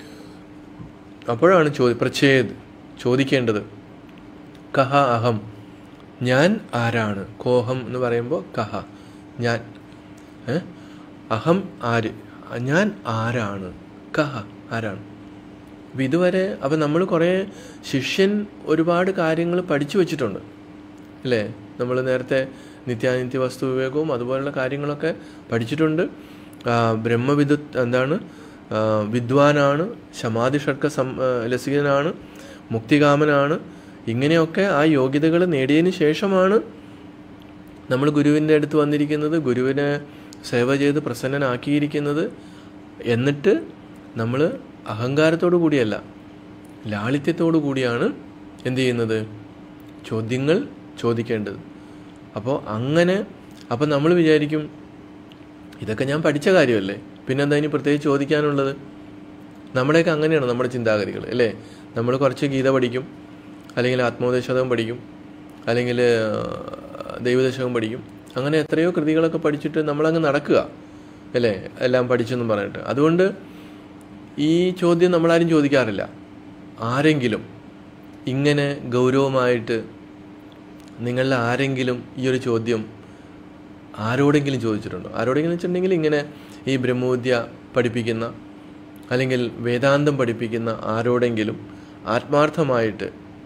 അപ്പോഴാണ് ചോദി പ്രച്ഛേദ് ചോദിക്കേണ്ടത് കഹ അഹം ഞാൻ ആരാണ് കോഹം എന്ന് പറയുമ്പോൾ കഹ ഞാൻ ഏ? അഹം ആര് ഞാൻ ആരാണ് കഹ ആരാണ് അപ്പം ഇതുവരെ അപ്പം നമ്മൾ കുറേ ശിഷ്യൻ ഒരുപാട് കാര്യങ്ങൾ പഠിച്ചു വച്ചിട്ടുണ്ട് അല്ലേ നമ്മൾ നേരത്തെ നിത്യാനിത്യ വസ്തു വിവേകവും അതുപോലുള്ള കാര്യങ്ങളൊക്കെ പഠിച്ചിട്ടുണ്ട് ആ, ബ്രഹ്മവിദു എന്താണ് ആ, വിദ്വാനാണ് ശമാധി ഷഡ്ക സം ആ, ലസികനാണ് മുക്തികാമനാണ് ഇങ്ങനെയൊക്കെ ആ യോഗ്യതകൾ നേടിയതിന് ശേഷമാണ് നമ്മൾ ഗുരുവിൻ്റെ അടുത്ത് വന്നിരിക്കുന്നത് ഗുരുവിനെ സേവ ചെയ്ത് പ്രസന്നനാക്കിയിരിക്കുന്നത് എന്നിട്ട് നമ്മൾ അഹങ്കാരത്തോടു കൂടിയല്ല ലാളിത്യത്തോടു കൂടിയാണ് എന്ത് ചെയ്യുന്നത് ചോദ്യങ്ങൾ ചോദിക്കേണ്ടത് അപ്പോൾ അങ്ങനെ അപ്പോൾ നമ്മൾ വിചാരിക്കും ഇതൊക്കെ ഞാൻ പഠിച്ച കാര്യമല്ലേ പിന്നെന്താ ഇനി പ്രത്യേകിച്ച് ചോദിക്കാനുള്ളത് നമ്മുടെയൊക്കെ അങ്ങനെയാണ് നമ്മുടെ ചിന്താഗതികൾ അല്ലേ നമ്മൾ കുറച്ച് ഗീത പഠിക്കും അല്ലെങ്കിൽ ആത്മോപദേശതകം പഠിക്കും അല്ലെങ്കിൽ ദൈവദശകം പഠിക്കും അങ്ങനെ എത്രയോ കൃതികളൊക്കെ പഠിച്ചിട്ട് നമ്മളങ്ങ് നടക്കുക അല്ലേ എല്ലാം പഠിച്ചെന്നും പറഞ്ഞിട്ട് അതുകൊണ്ട് ഈ ചോദ്യം നമ്മളാരും ചോദിക്കാറില്ല ആരെങ്കിലും ഇങ്ങനെ ഗൗരവമായിട്ട് നിങ്ങളിൽ ആരെങ്കിലും ഈ ഒരു ചോദ്യം ആരോടെങ്കിലും ചോദിച്ചിട്ടുണ്ടോ ആരോടെങ്കിലും വെച്ചിട്ടുണ്ടെങ്കിൽ ഇങ്ങനെ ഈ ബ്രഹ്മവിദ്യ പഠിപ്പിക്കുന്ന അല്ലെങ്കിൽ വേദാന്തം പഠിപ്പിക്കുന്ന ആരോടെങ്കിലും ആത്മാർത്ഥമായിട്ട്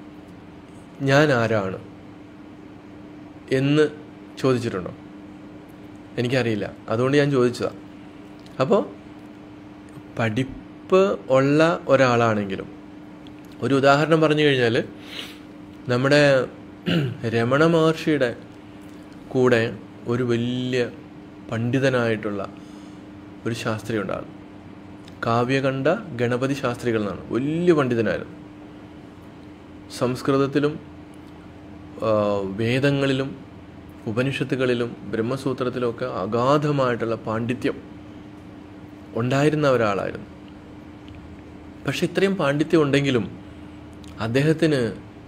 ഞാൻ ആരാണ് എന്ന് ചോദിച്ചിട്ടുണ്ടോ എനിക്കറിയില്ല അതുകൊണ്ട് ഞാൻ ചോദിച്ചതാണ് അപ്പോൾ പഠിപ്പ് ഉള്ള ഒരാളാണെങ്കിലും ഒരു ഉദാഹരണം പറഞ്ഞു കഴിഞ്ഞാൽ നമ്മുടെ രമണ മഹർഷിയുടെ കൂടെ ഒരു വലിയ പണ്ഡിതനായിട്ടുള്ള ഒരു ശാസ്ത്രി ഉണ്ടാകും കാവ്യകണ്ഠ ഗണപതി ശാസ്ത്രികൾ എന്നാണ് വലിയ പണ്ഡിതനായിരുന്നു സംസ്കൃതത്തിലും ആ, വേദങ്ങളിലും ഉപനിഷത്തുകളിലും ബ്രഹ്മസൂത്രത്തിലുമൊക്കെ അഗാധമായിട്ടുള്ള പാണ്ഡിത്യം ഉണ്ടായിരുന്ന ഒരാളായിരുന്നു പക്ഷെ ഇത്രയും പാണ്ഡിത്യം ഉണ്ടെങ്കിലും അദ്ദേഹത്തിന്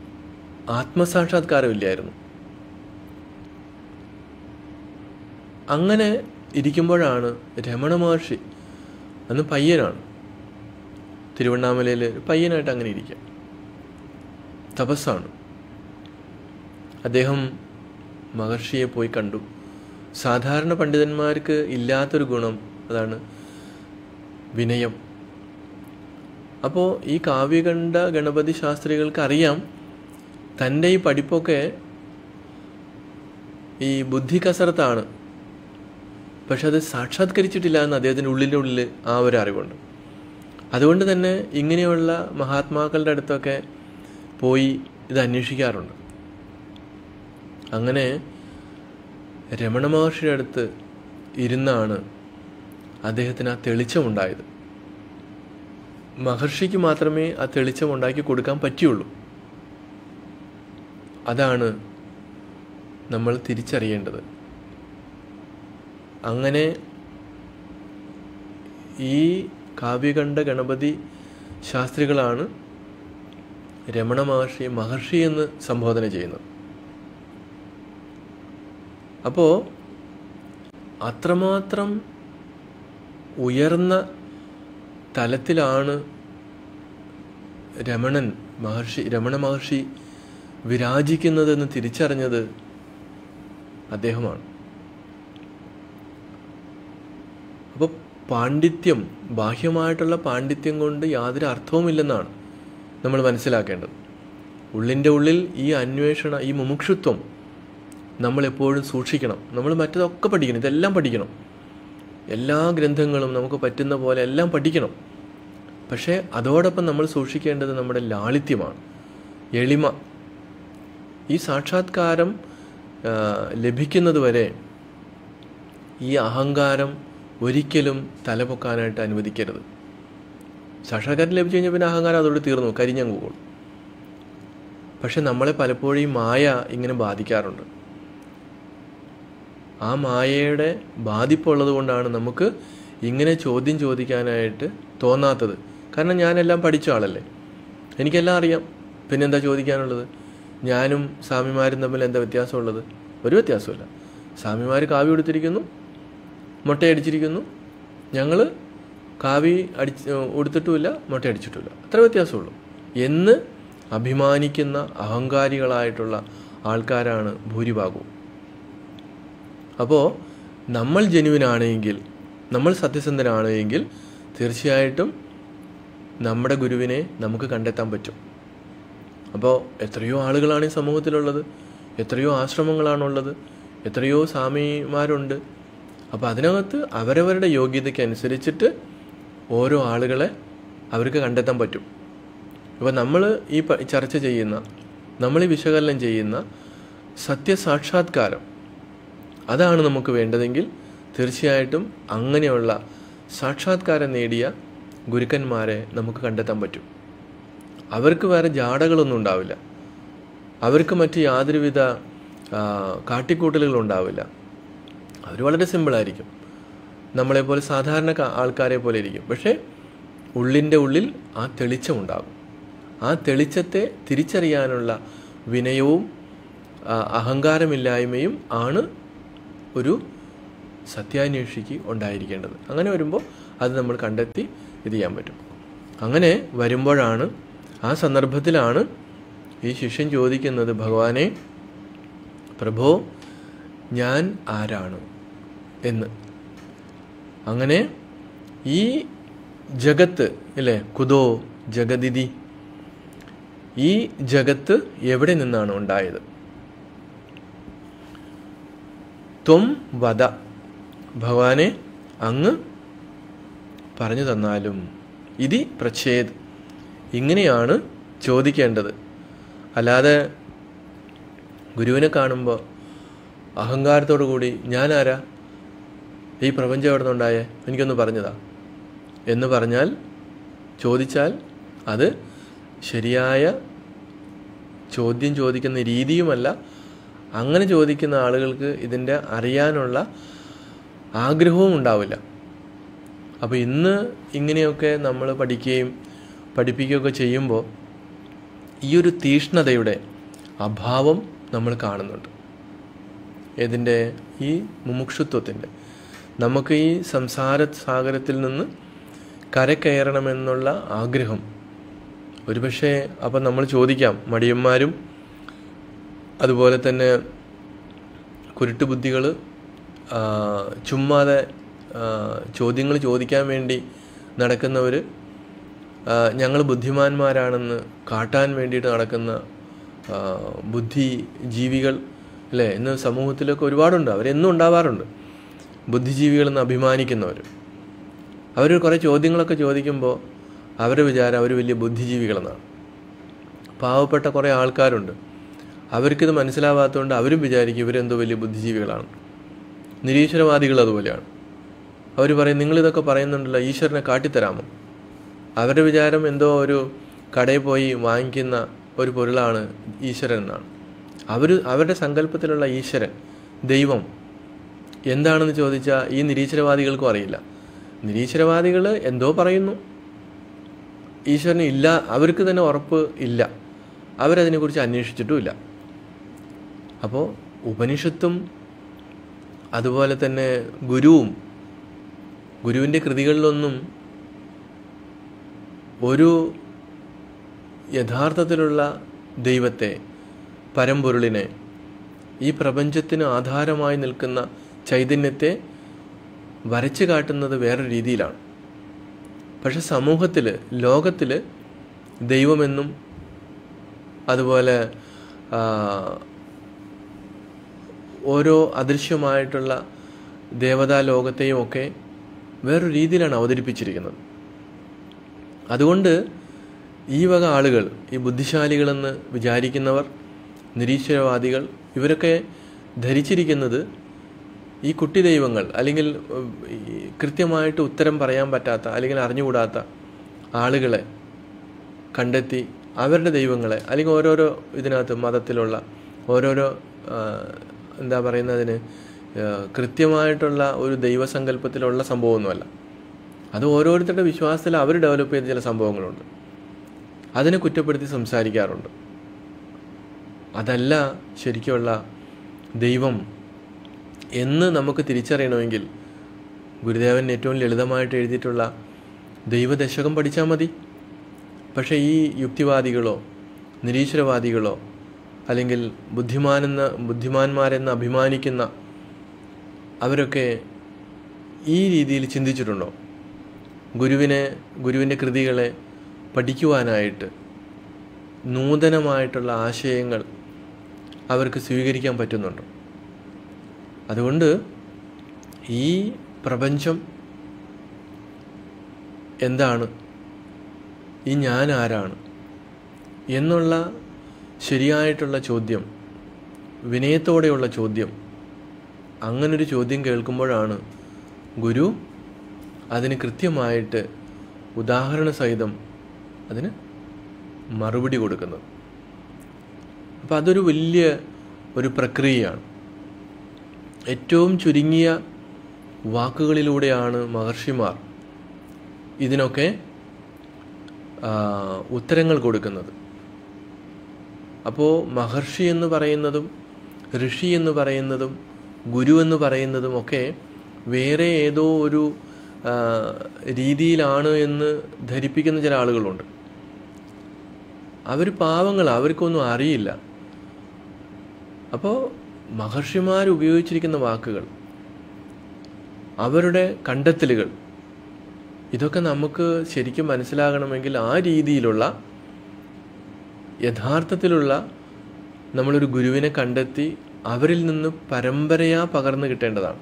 ആത്മസാക്ഷാത്കാരമില്ലായിരുന്നു അങ്ങനെ ഇരിക്കുമ്പോഴാണ് രമണ മഹർഷി അന്ന് പയ്യനാണ് തിരുവണ്ണാമലയിൽ ഒരു പയ്യനായിട്ട് അങ്ങനെ ഇരിക്കുക തപസ്സാണ് അദ്ദേഹം മഹർഷിയെ പോയി കണ്ടു സാധാരണ പണ്ഡിതന്മാർക്ക് ഇല്ലാത്തൊരു ഗുണം അതാണ് വിനയം അപ്പോൾ ഈ കാവ്യകണ്ഠ ഗണപതി ശാസ്ത്രികൾക്ക് അറിയാം തൻ്റെ ഈ പഠിപ്പൊക്കെ ഈ ബുദ്ധി കസരത്താണ് പക്ഷെ അത് സാക്ഷാത്കരിച്ചിട്ടില്ല എന്ന് അദ്ദേഹത്തിൻ്റെ ഉള്ളിൻ്റെ ഉള്ളിൽ ആ ഒരു അറിവുണ്ട് അതുകൊണ്ട് തന്നെ ഇങ്ങനെയുള്ള മഹാത്മാക്കളുടെ അടുത്തൊക്കെ പോയി ഇത് അന്വേഷിക്കാറുണ്ട് അങ്ങനെ രമണ മഹർഷിയുടെ അടുത്ത് ഇരുന്നാണ് അദ്ദേഹത്തിന് ആ തെളിച്ചമുണ്ടായത് മഹർഷിക്ക് മാത്രമേ ആ തെളിച്ചം ഉണ്ടാക്കി കൊടുക്കാൻ പറ്റിയുള്ളൂ അതാണ് നമ്മൾ തിരിച്ചറിയേണ്ടത് അങ്ങനെ ഈ കാവ്യകണ്ഠ ഗണപതി ശാസ്ത്രികളാണ് രമണ മഹർഷി മഹർഷി എന്ന് സംബോധന ചെയ്യുന്നത് അപ്പോൾ അത്രമാത്രം ഉയർന്ന തലത്തിലാണ് രമണൻ മഹർഷി രമണ മഹർഷി വിരാജിക്കുന്നതെന്ന് തിരിച്ചറിഞ്ഞത് അദ്ദേഹമാണ് അപ്പോൾ പാണ്ഡിത്യം ബാഹ്യമായിട്ടുള്ള പാണ്ഡിത്യം കൊണ്ട് യാതൊരു അർത്ഥവുമില്ലെന്നാണ് നമ്മൾ മനസ്സിലാക്കേണ്ടത് ഉള്ളിൻ്റെ ഉള്ളിൽ ഈ അന്വേഷണ ഈ മുമുക്ഷുത്വം നമ്മൾ എപ്പോഴും സൂക്ഷിക്കണം നമ്മൾ മറ്റതൊക്കെ പഠിക്കണം ഇതെല്ലാം പഠിക്കണം എല്ലാ ഗ്രന്ഥങ്ങളും നമുക്ക് പറ്റുന്ന പോലെ എല്ലാം പഠിക്കണം പക്ഷേ അതോടൊപ്പം നമ്മൾ സൂക്ഷിക്കേണ്ടത് നമ്മുടെ ലാളിത്യമാണ് എളിമ ഈ സാക്ഷാത്കാരം ആ, ലഭിക്കുന്നത് വരെ ഈ അഹങ്കാരം ഒരിക്കലും തലപൊക്കാനായിട്ട് അനുവദിക്കരുത് സാക്ഷാത്കാരം ലഭിച്ചു കഴിഞ്ഞാൽ പിന്നെ അഹങ്കാരം അതോട് തീർന്നു കരിഞ്ഞങ്ങ് പോകും പക്ഷെ നമ്മളെ പലപ്പോഴും ഈ മായ ഇങ്ങനെ ബാധിക്കാറുണ്ട് ആ മായയുടെ ബാധിപ്പുള്ളത് കൊണ്ടാണ് നമുക്ക് ഇങ്ങനെ ചോദ്യം ചോദിക്കാനായിട്ട് തോന്നാത്തത് കാരണം ഞാനെല്ലാം പഠിച്ച ആളല്ലേ എനിക്കെല്ലാം അറിയാം പിന്നെന്താ ചോദിക്കാനുള്ളത് ഞാനും സ്വാമിമാരും തമ്മിൽ എന്താ വ്യത്യാസമുള്ളത് ഒരു വ്യത്യാസമില്ല സ്വാമിമാർ കാവ്യ കൊടുത്തിരിക്കുന്നു മുട്ടയടിച്ചിരിക്കുന്നു ഞങ്ങൾ കാവി അടിച്ച് ഉടുത്തിട്ടുമില്ല മുട്ടയടിച്ചിട്ടുമില്ല അത്ര വ്യത്യാസമുള്ളൂ എന്ന് അഭിമാനിക്കുന്ന അഹങ്കാരികളായിട്ടുള്ള ആൾക്കാരാണ് ഭൂരിഭാഗവും അപ്പോൾ നമ്മൾ ജനുവിനാണെങ്കിൽ നമ്മൾ സത്യസന്ധനാണെങ്കിൽ തീർച്ചയായിട്ടും നമ്മുടെ ഗുരുവിനെ നമുക്ക് കണ്ടെത്താൻ പറ്റും അപ്പോൾ എത്രയോ ആളുകളാണ് ഈ സമൂഹത്തിലുള്ളത് എത്രയോ ആശ്രമങ്ങളാണുള്ളത് എത്രയോ സ്വാമിമാരുണ്ട് അപ്പോൾ അതിനകത്ത് അവരവരുടെ യോഗ്യതയ്ക്ക് അനുസരിച്ചിട്ട് ഓരോ ആളുകളെ അവർക്ക് കണ്ടെത്താൻ പറ്റും ഇപ്പോൾ നമ്മൾ ഈ പ- ചർച്ച ചെയ്യുന്ന നമ്മൾ ഈ വിശകലനം ചെയ്യുന്ന സത്യസാക്ഷാത്കാരം അതാണ് നമുക്ക് വേണ്ടതെങ്കിൽ തീർച്ചയായിട്ടും അങ്ങനെയുള്ള സാക്ഷാത്കാരം നേടിയ ഗുരുക്കന്മാരെ നമുക്ക് കണ്ടെത്താൻ പറ്റും അവർക്ക് വേറെ ജാടകളൊന്നും ഉണ്ടാവില്ല അവർക്ക് മറ്റ് യാതൊരുവിധ ആ, കാട്ടിക്കൂട്ടലുകളും ഉണ്ടാവില്ല അവർ വളരെ സിമ്പിളായിരിക്കും നമ്മളെപ്പോലെ സാധാരണ ക- ആൾക്കാരെ പോലെ ഇരിക്കും പക്ഷേ ഉള്ളിൻ്റെ ഉള്ളിൽ ആ തെളിച്ചമുണ്ടാകും ആ തെളിച്ചത്തെ തിരിച്ചറിയാനുള്ള വിനയവും ആ, അഹങ്കാരമില്ലായ്മയും ആണ് ഒരു സത്യാന്വേഷിക്ക് ഉണ്ടായിരിക്കേണ്ടത് അങ്ങനെ വരുമ്പോൾ അത് നമ്മൾ കണ്ടെത്തി ഇത് ചെയ്യാൻ പറ്റും അങ്ങനെ വരുമ്പോഴാണ് ആ സന്ദർഭത്തിലാണ് ഈ ശിഷ്യൻ ചോദിക്കുന്നത് ഭഗവാനെ പ്രഭോ ഞാൻ ആരാണ് എന്ന് അങ്ങനെ ഈ ജഗത്ത് അല്ലേ കുതോ ജഗതിഥി ഈ ജഗത്ത് എവിടെ നിന്നാണ് ഉണ്ടായത് ത്വം വധ ഭഗവാനെ അങ്ങ് പറഞ്ഞു തന്നാലും ഇതി പ്രച്ഛേദ് ഇങ്ങനെയാണ് ചോദിക്കേണ്ടത് അല്ലാതെ ഗുരുവിനെ കാണുമ്പോൾ അഹങ്കാരത്തോടു കൂടി ഞാനാരാ ഈ പ്രപഞ്ചം എവിടെ നിന്നുണ്ടായേ എനിക്കൊന്ന് പറഞ്ഞതാ എന്ന് പറഞ്ഞാൽ ചോദിച്ചാൽ അത് ശരിയായ ചോദ്യം ചോദിക്കുന്ന രീതിയുമല്ല അങ്ങനെ ചോദിക്കുന്ന ആളുകൾക്ക് ഇതിൻ്റെ അറിയാനുള്ള ആഗ്രഹവും ഉണ്ടാവില്ല അപ്പോൾ ഇന്ന് ഇങ്ങനെയൊക്കെ നമ്മൾ പഠിക്കുകയും പഠിപ്പിക്കുകയൊക്കെ ചെയ്യുമ്പോൾ ഈ ഒരു തീഷ്ണതയുടെ അഭാവം നമ്മൾ കാണുന്നുണ്ട് ഇതിൻ്റെ ഈ മുമുക്ഷുത്വത്തിൻ്റെ നമുക്ക് ഈ സംസാര സാഗരത്തിൽ നിന്ന് കരകയറണമെന്നുള്ള ആഗ്രഹം ഒരുപക്ഷെ അപ്പം നമ്മൾ ചോദിക്കാം മടിയന്മാരും അതുപോലെ തന്നെ കുരുട്ടുബുദ്ധികൾ ചുമ്മാതെ ചോദ്യങ്ങൾ ചോദിക്കാൻ വേണ്ടി നടക്കുന്നവർ ഞങ്ങൾ ബുദ്ധിമാന്മാരാണെന്ന് കാട്ടാൻ വേണ്ടിയിട്ട് നടക്കുന്ന ആ, ബുദ്ധിജീവികൾ അല്ലേ ഇന്ന് സമൂഹത്തിലൊക്കെ ഒരുപാടുണ്ട് അവരെന്നും ഉണ്ടാവാറുണ്ട് ബുദ്ധിജീവികളെന്ന് അഭിമാനിക്കുന്നവർ അവർ കുറേ ചോദ്യങ്ങളൊക്കെ ചോദിക്കുമ്പോൾ അവരുടെ വിചാരം അവർ വലിയ ബുദ്ധിജീവികളെന്നാണ് പാവപ്പെട്ട കുറേ ആൾക്കാരുണ്ട് അവർക്കിത് മനസ്സിലാവാത്തതുകൊണ്ട് അവരും വിചാരിക്കും ഇവരെന്തോ വലിയ ബുദ്ധിജീവികളാണ് നിരീശ്വരവാദികൾ അതുപോലെയാണ് അവർ പറയും നിങ്ങളിതൊക്കെ പറയുന്നുണ്ടല്ലോ ഈശ്വരനെ കാട്ടിത്തരാമോ അവരുടെ വിചാരം എന്തോ ഒരു കടയിൽ പോയി വാങ്ങിക്കുന്ന ഒരു പൊരുളാണ് ഈശ്വരൻ എന്നാണ് അവർ അവരുടെ സങ്കല്പത്തിലുള്ള ഈശ്വരൻ ദൈവം എന്താണെന്ന് ചോദിച്ചാൽ ഈ നിരീശ്വരവാദികൾക്കും അറിയില്ല നിരീശ്വരവാദികൾ എന്തോ പറയുന്നു ഈശ്വരന് ഇല്ല അവർക്ക് തന്നെ ഉറപ്പ് ഇല്ല അവരതിനെക്കുറിച്ച് അന്വേഷിച്ചിട്ടുമില്ല അപ്പോൾ ഉപനിഷത്തും അതുപോലെ തന്നെ ഗുരുവും ഗുരുവിൻ്റെ കൃതികളിലൊന്നും ഒരു യഥാർത്ഥത്തിലുള്ള ദൈവത്തെ പരമ്പൊരുളിനെ ഈ പ്രപഞ്ചത്തിന് ആധാരമായി നിൽക്കുന്ന ചൈതന്യത്തെ വരച്ചു കാട്ടുന്നത് വേറെ രീതിയിലാണ് പക്ഷെ സമൂഹത്തിൽ ലോകത്തിൽ ദൈവമെന്നും അതുപോലെ ആ, ഓരോ അദൃശ്യമായിട്ടുള്ള ദേവതാ ലോകത്തെയും ഒക്കെ വേറൊരു രീതിയിലാണ് അവതരിപ്പിച്ചിരിക്കുന്നത് അതുകൊണ്ട് ഈ വക ആളുകൾ ഈ ബുദ്ധിശാലികളെന്ന് വിചാരിക്കുന്നവർ നിരീശ്വരവാദികൾ ഇവരൊക്കെ ധരിച്ചിരിക്കുന്നത് ഈ കുട്ടി ദൈവങ്ങൾ അല്ലെങ്കിൽ ഉം, ഈ കൃത്യമായിട്ട് ഉത്തരം പറയാൻ പറ്റാത്ത അല്ലെങ്കിൽ അറിഞ്ഞുകൂടാത്ത ആളുകളെ കണ്ടെത്തി അവരുടെ ദൈവങ്ങളെ അല്ലെങ്കിൽ ഓരോരോ ഇതിനകത്ത് മതത്തിലുള്ള ഓരോരോ ആ, എന്താ പറയുന്നതിന് ആ, കൃത്യമായിട്ടുള്ള ഒരു ദൈവസങ്കല്പത്തിലുള്ള സംഭവമൊന്നുമല്ല അത് ഓരോരുത്തരുടെ വിശ്വാസത്തിൽ അവർ ഡെവലപ്പ് ചെയ്ത ചില സംഭവങ്ങളുണ്ട് അതിനെ കുറ്റപ്പെടുത്തി സംസാരിക്കാറുണ്ട് അതല്ല ശരിക്കുള്ള ദൈവം എന്ന് നമുക്ക് തിരിച്ചറിയണമെങ്കിൽ ഗുരുദേവൻ ഏറ്റവും ലളിതമായിട്ട് എഴുതിയിട്ടുള്ള ദൈവദശകം പഠിച്ചാൽ മതി പക്ഷേ ഈ യുക്തിവാദികളോ നിരീശ്വരവാദികളോ അല്ലെങ്കിൽ ബുദ്ധിമാനെന്ന ബുദ്ധിമാന്മാരെന്ന് അഭിമാനിക്കുന്ന അവരൊക്കെ ഈ രീതിയിൽ ചിന്തിച്ചിട്ടുണ്ടോ ഗുരുവിനെ ഗുരുവിൻ്റെ കൃതികളെ പഠിക്കുവാനായിട്ട് നൂതനമായിട്ടുള്ള ആശയങ്ങൾ അവർക്ക് സ്വീകരിക്കാൻ പറ്റുന്നുണ്ടോ അതുകൊണ്ട് ഈ പ്രപഞ്ചം എന്താണ് ഈ ഞാൻ ആരാണ് എന്നുള്ള ശരിയായിട്ടുള്ള ചോദ്യം വിനയത്തോടെയുള്ള ചോദ്യം അങ്ങനൊരു ചോദ്യം കേൾക്കുമ്പോഴാണ് ഗുരു അതിന് കൃത്യമായിട്ട് ഉദാഹരണ സഹിതം അതിന് മറുപടി കൊടുക്കുന്നത് അപ്പം അതൊരു വലിയ ഒരു പ്രക്രിയയാണ് ഏറ്റവും ചുരുങ്ങിയ വാക്കുകളിലൂടെയാണ് മഹർഷിമാർ ഇതിനൊക്കെ ആ, ഉത്തരങ്ങൾ കൊടുക്കുന്നത് അപ്പോൾ മഹർഷി എന്ന് പറയുന്നതും ഋഷി എന്ന് പറയുന്നതും ഗുരു എന്ന് പറയുന്നതും ഒക്കെ വേറെ ഏതോ ഒരു ആ, രീതിയിലാണ് എന്ന് ധരിപ്പിക്കുന്ന ചില ആളുകളുണ്ട് അവർ പാവങ്ങൾ അവർക്കൊന്നും അറിയില്ല അപ്പോൾ മഹർഷിമാർ ഉപയോഗിച്ചിരിക്കുന്ന വാക്കുകൾ അവരുടെ കണ്ടെത്തലുകൾ ഇതൊക്കെ നമുക്ക് ശരിക്കും മനസ്സിലാകണമെങ്കിൽ ആ രീതിയിലുള്ള യഥാർത്ഥത്തിലുള്ള നമ്മളൊരു ഗുരുവിനെ കണ്ടെത്തി അവരിൽ നിന്ന് പരമ്പരയാ പകർന്നു കിട്ടേണ്ടതാണ്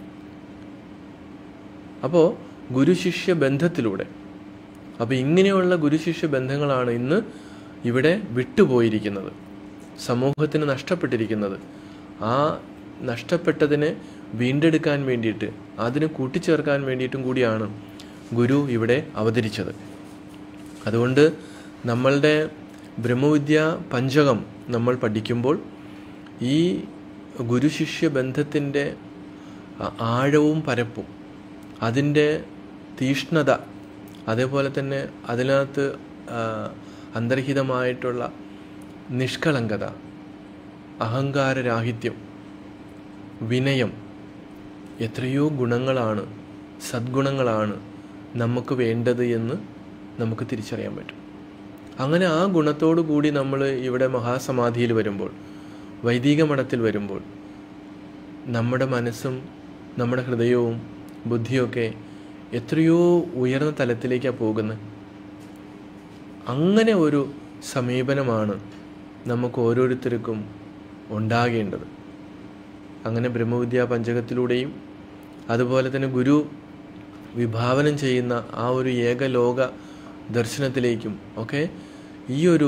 അപ്പോൾ ഗുരുശിഷ്യ ബന്ധത്തിലൂടെ അപ്പോൾ ഇങ്ങനെയുള്ള ഗുരുശിഷ്യ ബന്ധങ്ങളാണ് ഇന്ന് ഇവിടെ വിട്ടുപോയിരിക്കുന്നത് സമൂഹത്തിന് നഷ്ടപ്പെട്ടിരിക്കുന്നത് ആ നഷ്ടപ്പെട്ടതിനെ വീണ്ടെടുക്കാൻ വേണ്ടിയിട്ട് അതിന് കൂട്ടിച്ചേർക്കാൻ വേണ്ടിയിട്ടും കൂടിയാണ് ഗുരു ഇവിടെ അവതരിച്ചത് അതുകൊണ്ട് നമ്മളുടെ ബ്രഹ്മവിദ്യ പഞ്ചകം നമ്മൾ പഠിക്കുമ്പോൾ ഈ ഗുരുശിഷ്യ ബന്ധത്തിൻ്റെ ആ- ആഴവും പരപ്പും അതിൻ്റെ തീഷ്ണത അതേപോലെ തന്നെ അതിനകത്ത് ആ, അന്തർഹിതമായിട്ടുള്ള നിഷ്കളങ്കത അഹങ്കാരരാഹിത്യം വിനയം എത്രയോ ഗുണങ്ങളാണ് സദ്ഗുണങ്ങളാണ് നമുക്ക് വേണ്ടത് എന്ന് നമുക്ക് തിരിച്ചറിയാൻ പറ്റും അങ്ങനെ ആ ഗുണത്തോടു കൂടി നമ്മൾ ഇവിടെ മഹാസമാധിയിൽ വരുമ്പോൾ വൈദിക മഠത്തിൽ വരുമ്പോൾ നമ്മുടെ മനസ്സും നമ്മുടെ ഹൃദയവും ബുദ്ധിയൊക്കെ എത്രയോ ഉയർന്ന തലത്തിലേക്കാണ് പോകുന്നത് അങ്ങനെ ഒരു സമീപനമാണ് നമുക്ക് ഓരോരുത്തർക്കും ഉണ്ടാകേണ്ടത് അങ്ങനെ ബ്രഹ്മവിദ്യാ പഞ്ചകത്തിലൂടെയും അതുപോലെ തന്നെ ഗുരു വിഭാവനം ചെയ്യുന്ന ആ ഒരു ഏകലോക ദർശനത്തിലേക്കും ഒക്കെ ഈ ഒരു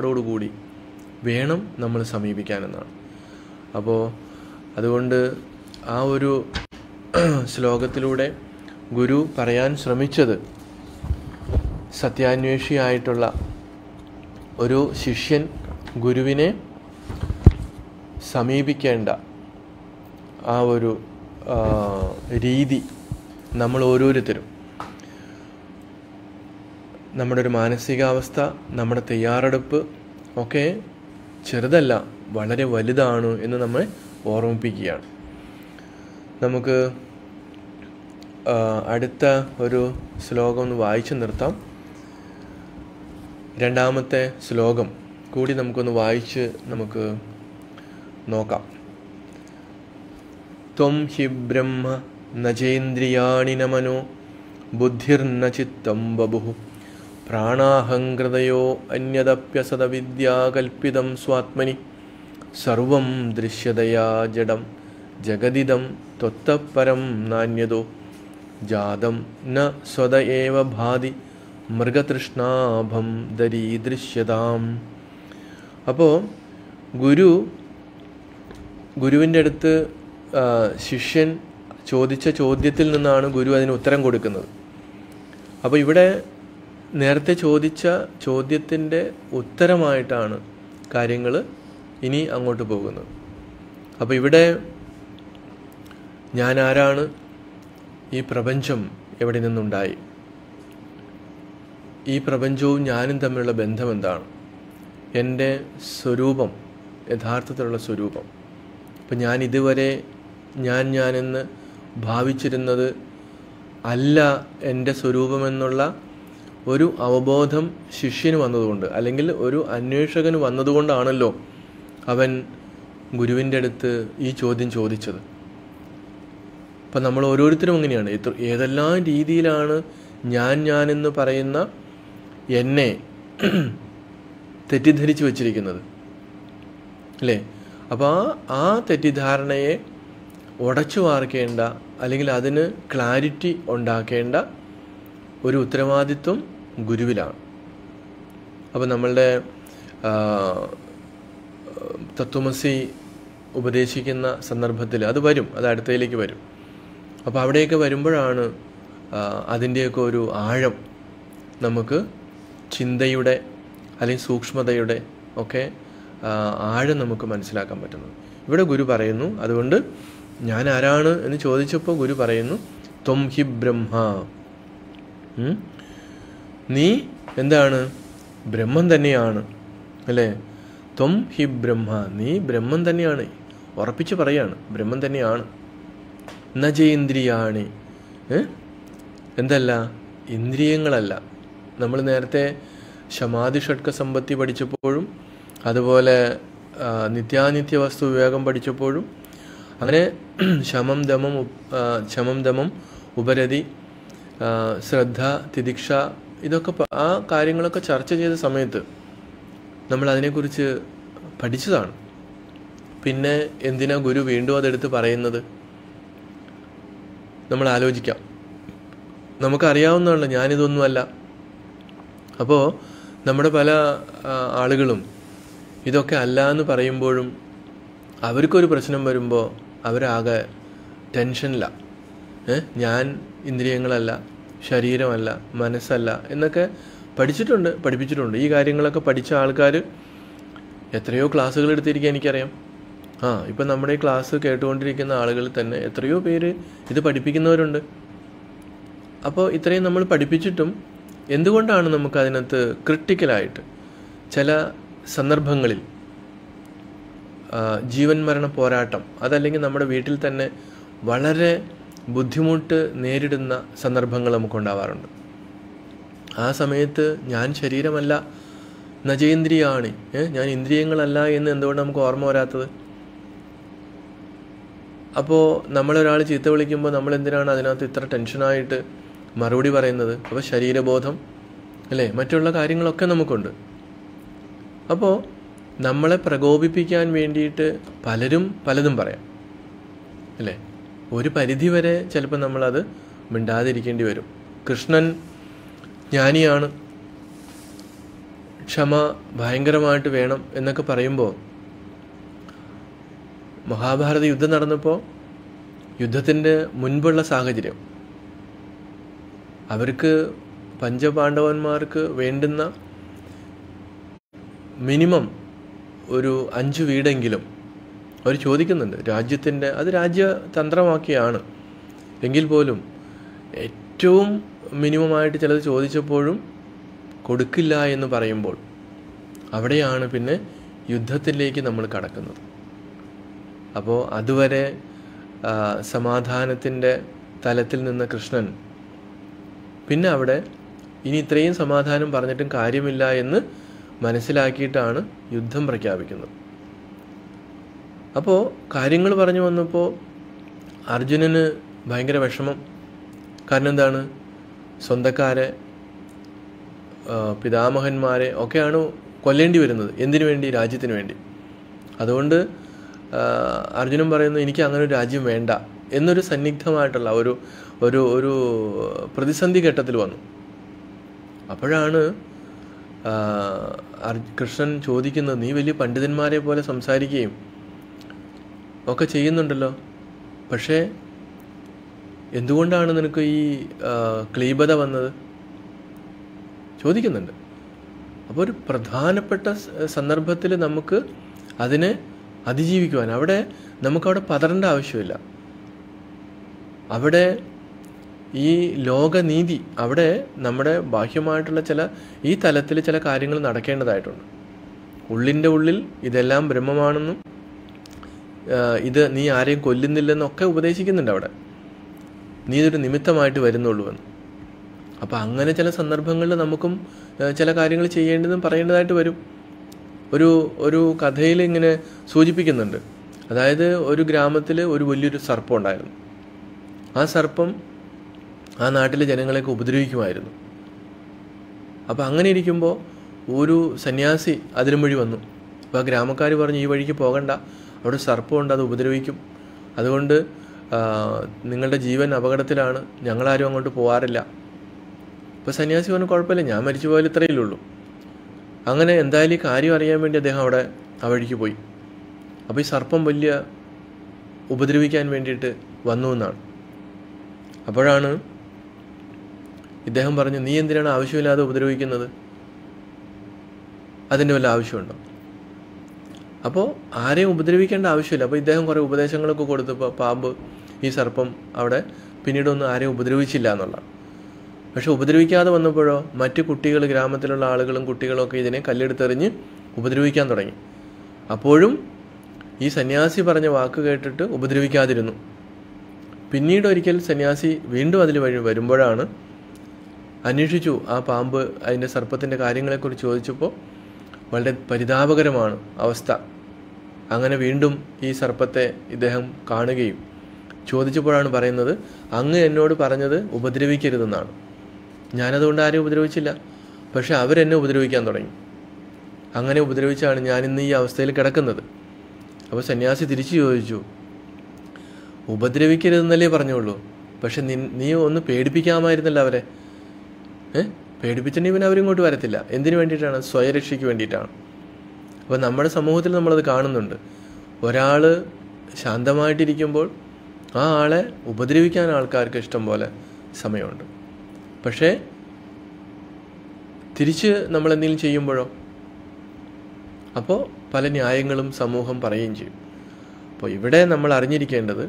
കാഴ്ചപ്പാടോടുകൂടി വേണം നമ്മൾ സമീപിക്കാനെന്നാണ് അപ്പോൾ അതുകൊണ്ട് ആ ഒരു ശ്ലോകത്തിലൂടെ ഗുരു പറയാൻ ശ്രമിച്ചത് സത്യാന്വേഷിയായിട്ടുള്ള ഒരു ശിഷ്യൻ ഗുരുവിനെ സമീപിക്കേണ്ട ആ ഒരു ആ, രീതി നമ്മൾ ഓരോരുത്തരും നമ്മുടെ ഒരു മാനസികാവസ്ഥ നമ്മുടെ തയ്യാറെടുപ്പ് ഒക്കെ ചെറുതല്ല വളരെ വലുതാണ് എന്ന് നമ്മെ ഓർമ്മിപ്പിക്കുകയാണ് നമുക്ക് ആ, അടുത്ത ഒരു ശ്ലോകം ഒന്ന് വായിച്ചു നിർത്താം രണ്ടാമത്തെ ശ്ലോകം കൂടി നമുക്കൊന്ന് വായിച്ച് നമുക്ക് നോക്കാം ത്വം ഹി ബ്രഹ്മ നചേന്ദ്രിയാണി ന മനോ ബുദ്ധിർന ചിത്തം ബഭു പ്രാണാഹങ്കൃതയോ അന്യദപ്യസതവിദ്യാകൽപ്പിതം സ്വാത്മനി സർവം ദൃശ്യതയാ ജഡം ജഗദിദം ത്വത്തപരം നാന്യതോ ജാതം ന സ്വത ഏവ ഭാതി മൃഗതൃഷ്ണാഭം ദരീദൃശ്യതാം അപ്പോൾ ഗുരു ഗുരുവിൻ്റെ അടുത്ത് ആ, ശിഷ്യൻ ചോദിച്ച ചോദ്യത്തിൽ നിന്നാണ് ഗുരു അതിന് ഉത്തരം കൊടുക്കുന്നത് അപ്പോൾ ഇവിടെ നേരത്തെ ചോദിച്ച ചോദ്യത്തിൻ്റെ ഉത്തരമായിട്ടാണ് കാര്യങ്ങൾ ഇനി അങ്ങോട്ട് പോകുന്നത് അപ്പോൾ ഇവിടെ ഞാൻ ആരാണ് ഈ പ്രപഞ്ചം എവിടെ നിന്നുണ്ടായി ഈ പ്രപഞ്ചവും ഞാനും തമ്മിലുള്ള ബന്ധം എന്താണ് എൻ്റെ സ്വരൂപം യഥാർത്ഥത്തിലുള്ള സ്വരൂപം അപ്പം ഞാൻ ഇതുവരെ ഞാൻ ഞാനെന്ന് ഭാവിച്ചിരുന്നത് അല്ല എൻ്റെ സ്വരൂപമെന്നുള്ള ഒരു അവബോധം ശിഷ്യന് വന്നതുകൊണ്ട് അല്ലെങ്കിൽ ഒരു അന്വേഷകന് വന്നതുകൊണ്ടാണല്ലോ അവൻ ഗുരുവിൻ്റെ അടുത്ത് ഈ ചോദ്യം ചോദിച്ചത് അപ്പം നമ്മൾ ഓരോരുത്തരും അങ്ങനെയാണ് എത്ര ഏതെല്ലാം രീതിയിലാണ് ഞാൻ ഞാനെന്ന് പറയുന്ന എന്നെ തെറ്റിദ്ധരിച്ച് വച്ചിരിക്കുന്നത് അല്ലേ അപ്പോൾ ആ ആ തെറ്റിദ്ധാരണയെ ഉടച്ചു വാർക്കേണ്ട അല്ലെങ്കിൽ അതിന് ക്ലാരിറ്റി ഉണ്ടാക്കേണ്ട ഒരു ഉത്തരവാദിത്വം ഗുരുവിലാണ് അപ്പോൾ നമ്മളുടെ ആ, തത്വമസി ഉപദേശിക്കുന്ന സന്ദർഭത്തിൽ അത് വരും അത് അടുത്തതിലേക്ക് വരും അപ്പോൾ അവിടെയൊക്കെ വരുമ്പോഴാണ് ആ, അതിൻ്റെയൊക്കെ ഒരു ആഴം നമുക്ക് ചിന്തയുടെ അല്ലെങ്കിൽ സൂക്ഷ്മതയുടെ ഒക്കെ ആ, ആഴം നമുക്ക് മനസ്സിലാക്കാൻ പറ്റുന്നത് ഇവിടെ ഗുരു പറയുന്നു അതുകൊണ്ട് ഞാൻ ആരാണ് എന്ന് ചോദിച്ചപ്പോൾ ഗുരു പറയുന്നു ത്വം ഹി ബ്രഹ്മ ഉം? നീ എന്താണ് ബ്രഹ്മം തന്നെയാണ് അല്ലേ ത്വം ഹി ബ്രഹ്മ നീ ബ്രഹ്മം തന്നെയാണ് ഉറപ്പിച്ച് പറയാണ് ബ്രഹ്മം തന്നെയാണ് നജേന്ദ്രിയാണി ഏ? എന്തല്ല ഇന്ദ്രിയങ്ങളല്ല നമ്മൾ നേരത്തെ ശമാധി ഷഡ്ക സമ്പത്തി പഠിച്ചപ്പോഴും അതുപോലെ ആ, നിത്യാനിത്യ വസ്തു വിവേകം പഠിച്ചപ്പോഴും അങ്ങനെ ശമം ദമം ഉപ്- ആ, ശമം ദമം ഉപരതി ആ, ശ്രദ്ധ തിദിക്ഷ ഇതൊക്കെ പ- ആ കാര്യങ്ങളൊക്കെ ചർച്ച ചെയ്ത സമയത്ത് നമ്മൾ അതിനെക്കുറിച്ച് പഠിച്ചതാണ് പിന്നെ എന്തിനാ ഗുരു വീണ്ടും അതെടുത്ത് പറയുന്നത് നമ്മൾ ആലോചിക്കാം നമുക്കറിയാവുന്നതാണല്ലോ ഞാനിതൊന്നുമല്ല അപ്പോൾ നമ്മുടെ പല ആ, ആളുകളും ഇതൊക്കെ അല്ല എന്ന് പറയുമ്പോഴും അവർക്കൊരു പ്രശ്നം വരുമ്പോൾ അവരാകെ ടെൻഷനില്ല ഏ ഞാൻ ഇന്ദ്രിയങ്ങളല്ല ശരീരമല്ല മനസ്സല്ല എന്നൊക്കെ പഠിച്ചിട്ടുണ്ട് പഠിപ്പിച്ചിട്ടുണ്ട് ഈ കാര്യങ്ങളൊക്കെ പഠിച്ച ആൾക്കാർ എത്രയോ ക്ലാസ്സുകൾ എടുത്തിരിക്കാൻ എനിക്കറിയാം ആ ഇപ്പം നമ്മുടെ ഈ ക്ലാസ് കേട്ടുകൊണ്ടിരിക്കുന്ന ആളുകളിൽ തന്നെ എത്രയോ പേര് ഇത് പഠിപ്പിക്കുന്നവരുണ്ട് അപ്പോൾ ഇത്രയും നമ്മൾ പഠിപ്പിച്ചിട്ടും എന്തുകൊണ്ടാണ് നമുക്ക് അതിനകത്ത് ക്രിട്ടിക്കലായിട്ട് ചില സന്ദർഭങ്ങളിൽ ആ, ജീവൻ മരണ പോരാട്ടം അതല്ലെങ്കിൽ നമ്മുടെ വീട്ടിൽ തന്നെ വളരെ ബുദ്ധിമുട്ട് നേരിടുന്ന സന്ദർഭങ്ങൾ നമുക്കുണ്ടാവാറുണ്ട് ആ സമയത്ത് ഞാൻ ശരീരമല്ല നജേന്ദ്രിയാണ് ഏ ഞാൻ ഇന്ദ്രിയങ്ങളല്ല എന്ന് എന്തുകൊണ്ട് നമുക്ക് ഓർമ്മ വരാത്തത് അപ്പോൾ നമ്മളൊരാൾ ചീത്ത വിളിക്കുമ്പോൾ നമ്മൾ എന്തിനാണ് അതിനകത്ത് ഇത്ര ടെൻഷനായിട്ട് മറുപടി പറയുന്നത് അപ്പോൾ ശരീരബോധം അല്ലേ മറ്റുള്ള കാര്യങ്ങളൊക്കെ നമുക്കുണ്ട് അപ്പോൾ നമ്മളെ പ്രകോപിപ്പിക്കാൻ വേണ്ടിയിട്ട് പലരും പലതും പറയാം അല്ലേ ഒരു പരിധി വരെ ചിലപ്പോൾ നമ്മളത് മിണ്ടാതിരിക്കേണ്ടി വരും കൃഷ്ണൻ ജ്ഞാനിയാണ് ക്ഷമ ഭയങ്കരമായിട്ട് വേണം എന്നൊക്കെ പറയുമ്പോൾ മഹാഭാരത യുദ്ധം നടന്നപ്പോൾ യുദ്ധത്തിൻ്റെ മുൻപുള്ള സാഹചര്യം അവർക്ക് പഞ്ചപാണ്ഡവന്മാർക്ക് വേണ്ടുന്ന മിനിമം ഒരു അഞ്ച് വീടെങ്കിലും അവർ ചോദിക്കുന്നുണ്ട് രാജ്യത്തിൻ്റെ അത് രാജ്യതന്ത്രമാക്കിയാണ് എങ്കിൽ പോലും ഏറ്റവും മിനിമമായിട്ട് ചിലത് ചോദിച്ചപ്പോഴും കൊടുക്കില്ല എന്ന് പറയുമ്പോൾ അവിടെയാണ് പിന്നെ യുദ്ധത്തിലേക്ക് നമ്മൾ കടക്കുന്നത് അപ്പോൾ അതുവരെ ആ, സമാധാനത്തിൻ്റെ തലത്തിൽ നിന്ന കൃഷ്ണൻ പിന്നെ അവിടെ ഇനി ഇത്രയും സമാധാനം പറഞ്ഞിട്ടും കാര്യമില്ല എന്ന് മനസ്സിലാക്കിയിട്ടാണ് യുദ്ധം പ്രഖ്യാപിക്കുന്നത് അപ്പോൾ കാര്യങ്ങൾ പറഞ്ഞു വന്നപ്പോൾ അർജുനന് ഭയങ്കര വിഷമം കാരണം എന്താണ് സ്വന്തക്കാരെ ആ, പിതാമഹന്മാരെ ഒക്കെയാണ് കൊല്ലേണ്ടി വരുന്നത് എന്തിനു വേണ്ടി രാജ്യത്തിന് വേണ്ടി അതുകൊണ്ട് ആ, അർജുനൻ പറയുന്നു എനിക്ക് അങ്ങനെ ഒരു രാജ്യം വേണ്ട എന്നൊരു സന്നിഗ്ധമായിട്ടുള്ള ഒരു ഒരു ഒരു പ്രതിസന്ധി ഘട്ടത്തിൽ വന്നു അപ്പോഴാണ് ആ, അർജ്- കൃഷ്ണൻ ചോദിക്കുന്നത് നീ വലിയ പണ്ഡിതന്മാരെ പോലെ സംസാരിക്കുകയും ഒക്കെ ചെയ്യുന്നുണ്ടല്ലോ പക്ഷേ എന്തുകൊണ്ടാണ് നിനക്ക് ഈ ആ, ക്ലീബത വന്നത് ചോദിക്കുന്നുണ്ട് അപ്പോൾ ഒരു പ്രധാനപ്പെട്ട സന്ദർഭത്തിൽ നമുക്ക് അതിനെ അതിജീവിക്കുവാൻ അവിടെ നമുക്കവിടെ പതറേണ്ട ആവശ്യമില്ല അവിടെ ഈ ലോകനീതി അവിടെ നമ്മുടെ ബാഹ്യമായിട്ടുള്ള ചില ഈ തലത്തിൽ ചില കാര്യങ്ങൾ നടക്കേണ്ടതായിട്ടുണ്ട് ഉള്ളിൻ്റെ ഉള്ളിൽ ഇതെല്ലാം ബ്രഹ്മമാണെന്നും ആ, ഇത് നീ ആരെയും കൊല്ലുന്നില്ലെന്നൊക്കെ ഉപദേശിക്കുന്നുണ്ട് അവിടെ നീ ഇതൊരു നിമിത്തമായിട്ട് വരുന്നുള്ളൂ എന്ന് അപ്പോൾ അങ്ങനെ ചില സന്ദർഭങ്ങളിൽ നമുക്കും ആ, ചില കാര്യങ്ങൾ ചെയ്യേണ്ടതും പറയേണ്ടതായിട്ട് വരും ഒരു ഒരു കഥയിൽ ഇങ്ങനെ സൂചിപ്പിക്കുന്നുണ്ട് അതായത് ഒരു ഗ്രാമത്തിൽ ഒരു വലിയൊരു സർപ്പം ഉണ്ടായിരുന്നു ആ സർപ്പം ആ നാട്ടിലെ ജനങ്ങളെയൊക്കെ ഉപദ്രവിക്കുമായിരുന്നു അപ്പോൾ അങ്ങനെ ഇരിക്കുമ്പോൾ ഒരു സന്യാസി അതിലും വഴി വന്നു അപ്പോൾ ആ ഗ്രാമക്കാർ പറഞ്ഞു ഈ വഴിക്ക് പോകണ്ട അവിടെ സർപ്പമുണ്ട് അത് ഉപദ്രവിക്കും അതുകൊണ്ട് ആ, നിങ്ങളുടെ ജീവൻ അപകടത്തിലാണ് ഞങ്ങളാരും അങ്ങോട്ട് പോകാറില്ല അപ്പോൾ സന്യാസി പറഞ്ഞു കുഴപ്പമില്ല ഞാൻ മരിച്ചു പോയാൽ ഇത്രയേ ഉള്ളൂ അങ്ങനെ എന്തായാലും ഈ കാര്യം അറിയാൻ വേണ്ടി അദ്ദേഹം അവിടെ ആ വഴിക്ക് പോയി അപ്പോൾ ഈ സർപ്പം വലിയ ഉപദ്രവിക്കാൻ വേണ്ടിയിട്ട് വന്നു എന്നാണ് അപ്പോഴാണ് ഇദ്ദേഹം പറഞ്ഞു നീ എന്തിനാണ് ആവശ്യമില്ലാതെ ഉപദ്രവിക്കുന്നത് അതിൻ്റെ വല്ല ആവശ്യമുണ്ടോ അപ്പോൾ ആരെയും ഉപദ്രവിക്കേണ്ട ആവശ്യമില്ല അപ്പോൾ ഇദ്ദേഹം കുറേ ഉപദേശങ്ങളൊക്കെ കൊടുത്തപ്പോൾ പാമ്പ് ഈ സർപ്പം അവിടെ പിന്നീടൊന്നും ആരെയും ഉപദ്രവിച്ചില്ല എന്നുള്ളതാണ് പക്ഷെ ഉപദ്രവിക്കാതെ വന്നപ്പോഴോ മറ്റു കുട്ടികൾ ഗ്രാമത്തിലുള്ള ആളുകളും കുട്ടികളും ഒക്കെ ഇതിനെ കല്ലെടുത്തെറിഞ്ഞ് ഉപദ്രവിക്കാൻ തുടങ്ങി അപ്പോഴും ഈ സന്യാസി പറഞ്ഞ വാക്ക് കേട്ടിട്ട് ഉപദ്രവിക്കാതിരുന്നു പിന്നീട് ഒരിക്കൽ സന്യാസി വീണ്ടും അതിൽ വഴി വരുമ്പോഴാണ് അന്വേഷിച്ചു ആ പാമ്പ് അതിൻ്റെ സർപ്പത്തിൻ്റെ കാര്യങ്ങളെക്കുറിച്ച് ചോദിച്ചപ്പോൾ വളരെ പരിതാപകരമാണ് അവസ്ഥ അങ്ങനെ വീണ്ടും ഈ സർപ്പത്തെ ഇദ്ദേഹം കാണുകയും ചോദിച്ചപ്പോഴാണ് പറയുന്നത് അങ്ങ് എന്നോട് പറഞ്ഞത് ഉപദ്രവിക്കരുതെന്നാണ് ഞാനതുകൊണ്ട് ആരെയും ഉപദ്രവിച്ചില്ല പക്ഷെ അവരെന്നെ ഉപദ്രവിക്കാൻ തുടങ്ങി അങ്ങനെ ഉപദ്രവിച്ചാണ് ഞാൻ ഇന്ന് ഈ അവസ്ഥയിൽ കിടക്കുന്നത് അപ്പോൾ സന്യാസി തിരിച്ചു ചോദിച്ചു ഉപദ്രവിക്കരുതെന്നല്ലേ പറഞ്ഞുള്ളൂ പക്ഷെ നിൻ നീ ഒന്ന് പേടിപ്പിക്കാമായിരുന്നല്ലോ അവരെ ഏ പേടിപ്പിച്ചിട്ടുണ്ടെങ്കിൽ പിന്നെ അവരിങ്ങോട്ട് വരത്തില്ല എന്തിനു വേണ്ടിയിട്ടാണ് സ്വയരക്ഷയ്ക്ക് വേണ്ടിയിട്ടാണ് അപ്പോൾ നമ്മുടെ സമൂഹത്തിൽ നമ്മളത് കാണുന്നുണ്ട് ഒരാൾ ശാന്തമായിട്ടിരിക്കുമ്പോൾ ആ ആളെ ഉപദ്രവിക്കാൻ ആൾക്കാർക്ക് ഇഷ്ടം പോലെ സമയമുണ്ട് പക്ഷേ തിരിച്ച് നമ്മൾ എന്തെങ്കിലും ചെയ്യുമ്പോഴോ അപ്പോൾ പല ന്യായങ്ങളും സമൂഹം പറയുകയും ചെയ്യും അപ്പോൾ ഇവിടെ നമ്മൾ അറിഞ്ഞിരിക്കേണ്ടത്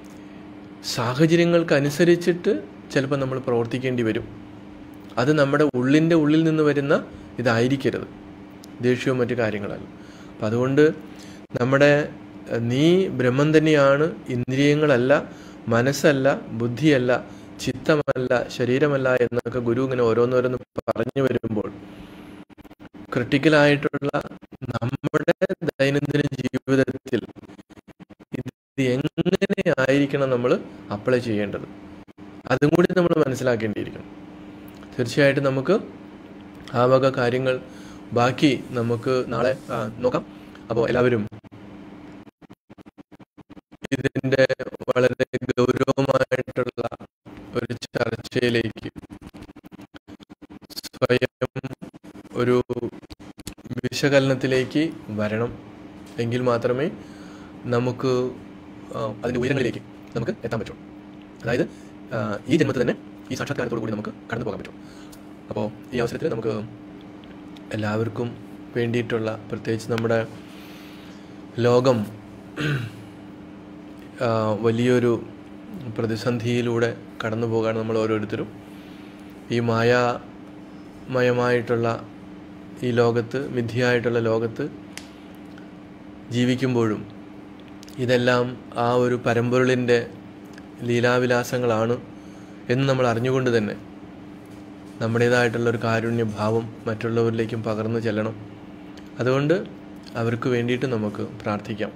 സാഹചര്യങ്ങൾക്കനുസരിച്ചിട്ട് ചിലപ്പോൾ നമ്മൾ പ്രവർത്തിക്കേണ്ടി വരും അത് നമ്മുടെ ഉള്ളിൻ്റെ ഉള്ളിൽ നിന്ന് വരുന്ന ഇതായിരിക്കരുത് ദേഷ്യവും മറ്റു കാര്യങ്ങളല്ല അപ്പം അതുകൊണ്ട് നമ്മുടെ ഏഹ്, നീ ബ്രഹ്മം തന്നെയാണ് ഇന്ദ്രിയങ്ങളല്ല മനസ്സല്ല ബുദ്ധിയല്ല ചിത്തമല്ല ശരീരമല്ല എന്നൊക്കെ ഗുരു ഇങ്ങനെ ഓരോന്നോരോന്ന് പറഞ്ഞു വരുമ്പോൾ ക്രിട്ടിക്കലായിട്ടുള്ള നമ്മുടെ ദൈനംദിന ജീവിതത്തിൽ ഇത് എങ്ങനെ ആയിരിക്കണം നമ്മൾ അപ്ലൈ ചെയ്യേണ്ടത് അതും കൂടി നമ്മൾ മനസ്സിലാക്കേണ്ടിയിരിക്കണം തീർച്ചയായിട്ടും നമുക്ക് ആ വക കാര്യങ്ങൾ ബാക്കി നമുക്ക് നാളെ ആ, നോക്കാം അപ്പോൾ എല്ലാവരും ഇതിൻ്റെ വളരെ ഗൗരവമായിട്ടുള്ള ഒരു ചർച്ചയിലേക്ക് സ്വയം ഒരു വിശകലനത്തിലേക്ക് വരണം എങ്കിൽ മാത്രമേ നമുക്ക് ആ, അതിൻ്റെ ഉയരങ്ങളിലേക്ക് നമുക്ക് എത്താൻ പറ്റും അതായത് ആ, ഈ ജന്മത്തിൽ തന്നെ ഈ സാക്ഷാത്കാരത്തോടു കൂടി നമുക്ക് കടന്നു പോകാൻ പറ്റും അപ്പോൾ ഈ അവസരത്തിൽ നമുക്ക് എല്ലാവർക്കും വേണ്ടിയിട്ടുള്ള പ്രത്യേകിച്ച് നമ്മുടെ ലോകം ആ, വലിയൊരു പ്രതിസന്ധിയിലൂടെ കടന്നു പോകാണ് നമ്മൾ ഓരോരുത്തരും ഈ മായാമയമായിട്ടുള്ള ഈ ലോകത്ത് മിഥ്യയായിട്ടുള്ള ലോകത്ത് ജീവിക്കുമ്പോഴും ഇതെല്ലാം ആ ഒരു പരമ്പൊരുളിൻ്റെ ലീലാവിലാസങ്ങളാണ് എന്ന് നമ്മൾ അറിഞ്ഞുകൊണ്ട് തന്നെ നമ്മുടേതായിട്ടുള്ള ഒരു കാരുണ്യഭാവം മറ്റുള്ളവരിലേക്കും പകർന്നു ചെല്ലണം അതുകൊണ്ട് അവർക്ക് വേണ്ടിയിട്ട് നമുക്ക് പ്രാർത്ഥിക്കാം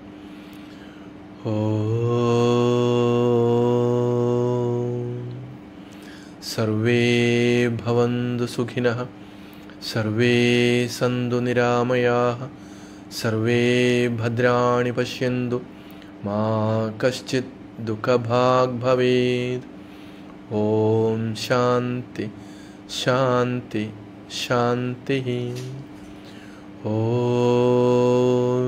ഓം സർവേ ഭവന്തു സുഖിനഃ സർവേ സന്തു നിരാമയാः സർവേ ഭദ്രാണി പശ്യന്തു മാ കശ്ചിത് ദുഃഖഭാഗ് ഭവേത് ഓം ശാന്തി ശാന്തി ശാന്തി ഓം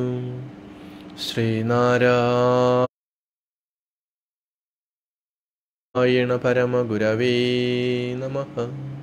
ശ്രീനാരായണ പരമഗുരവേ നമഃ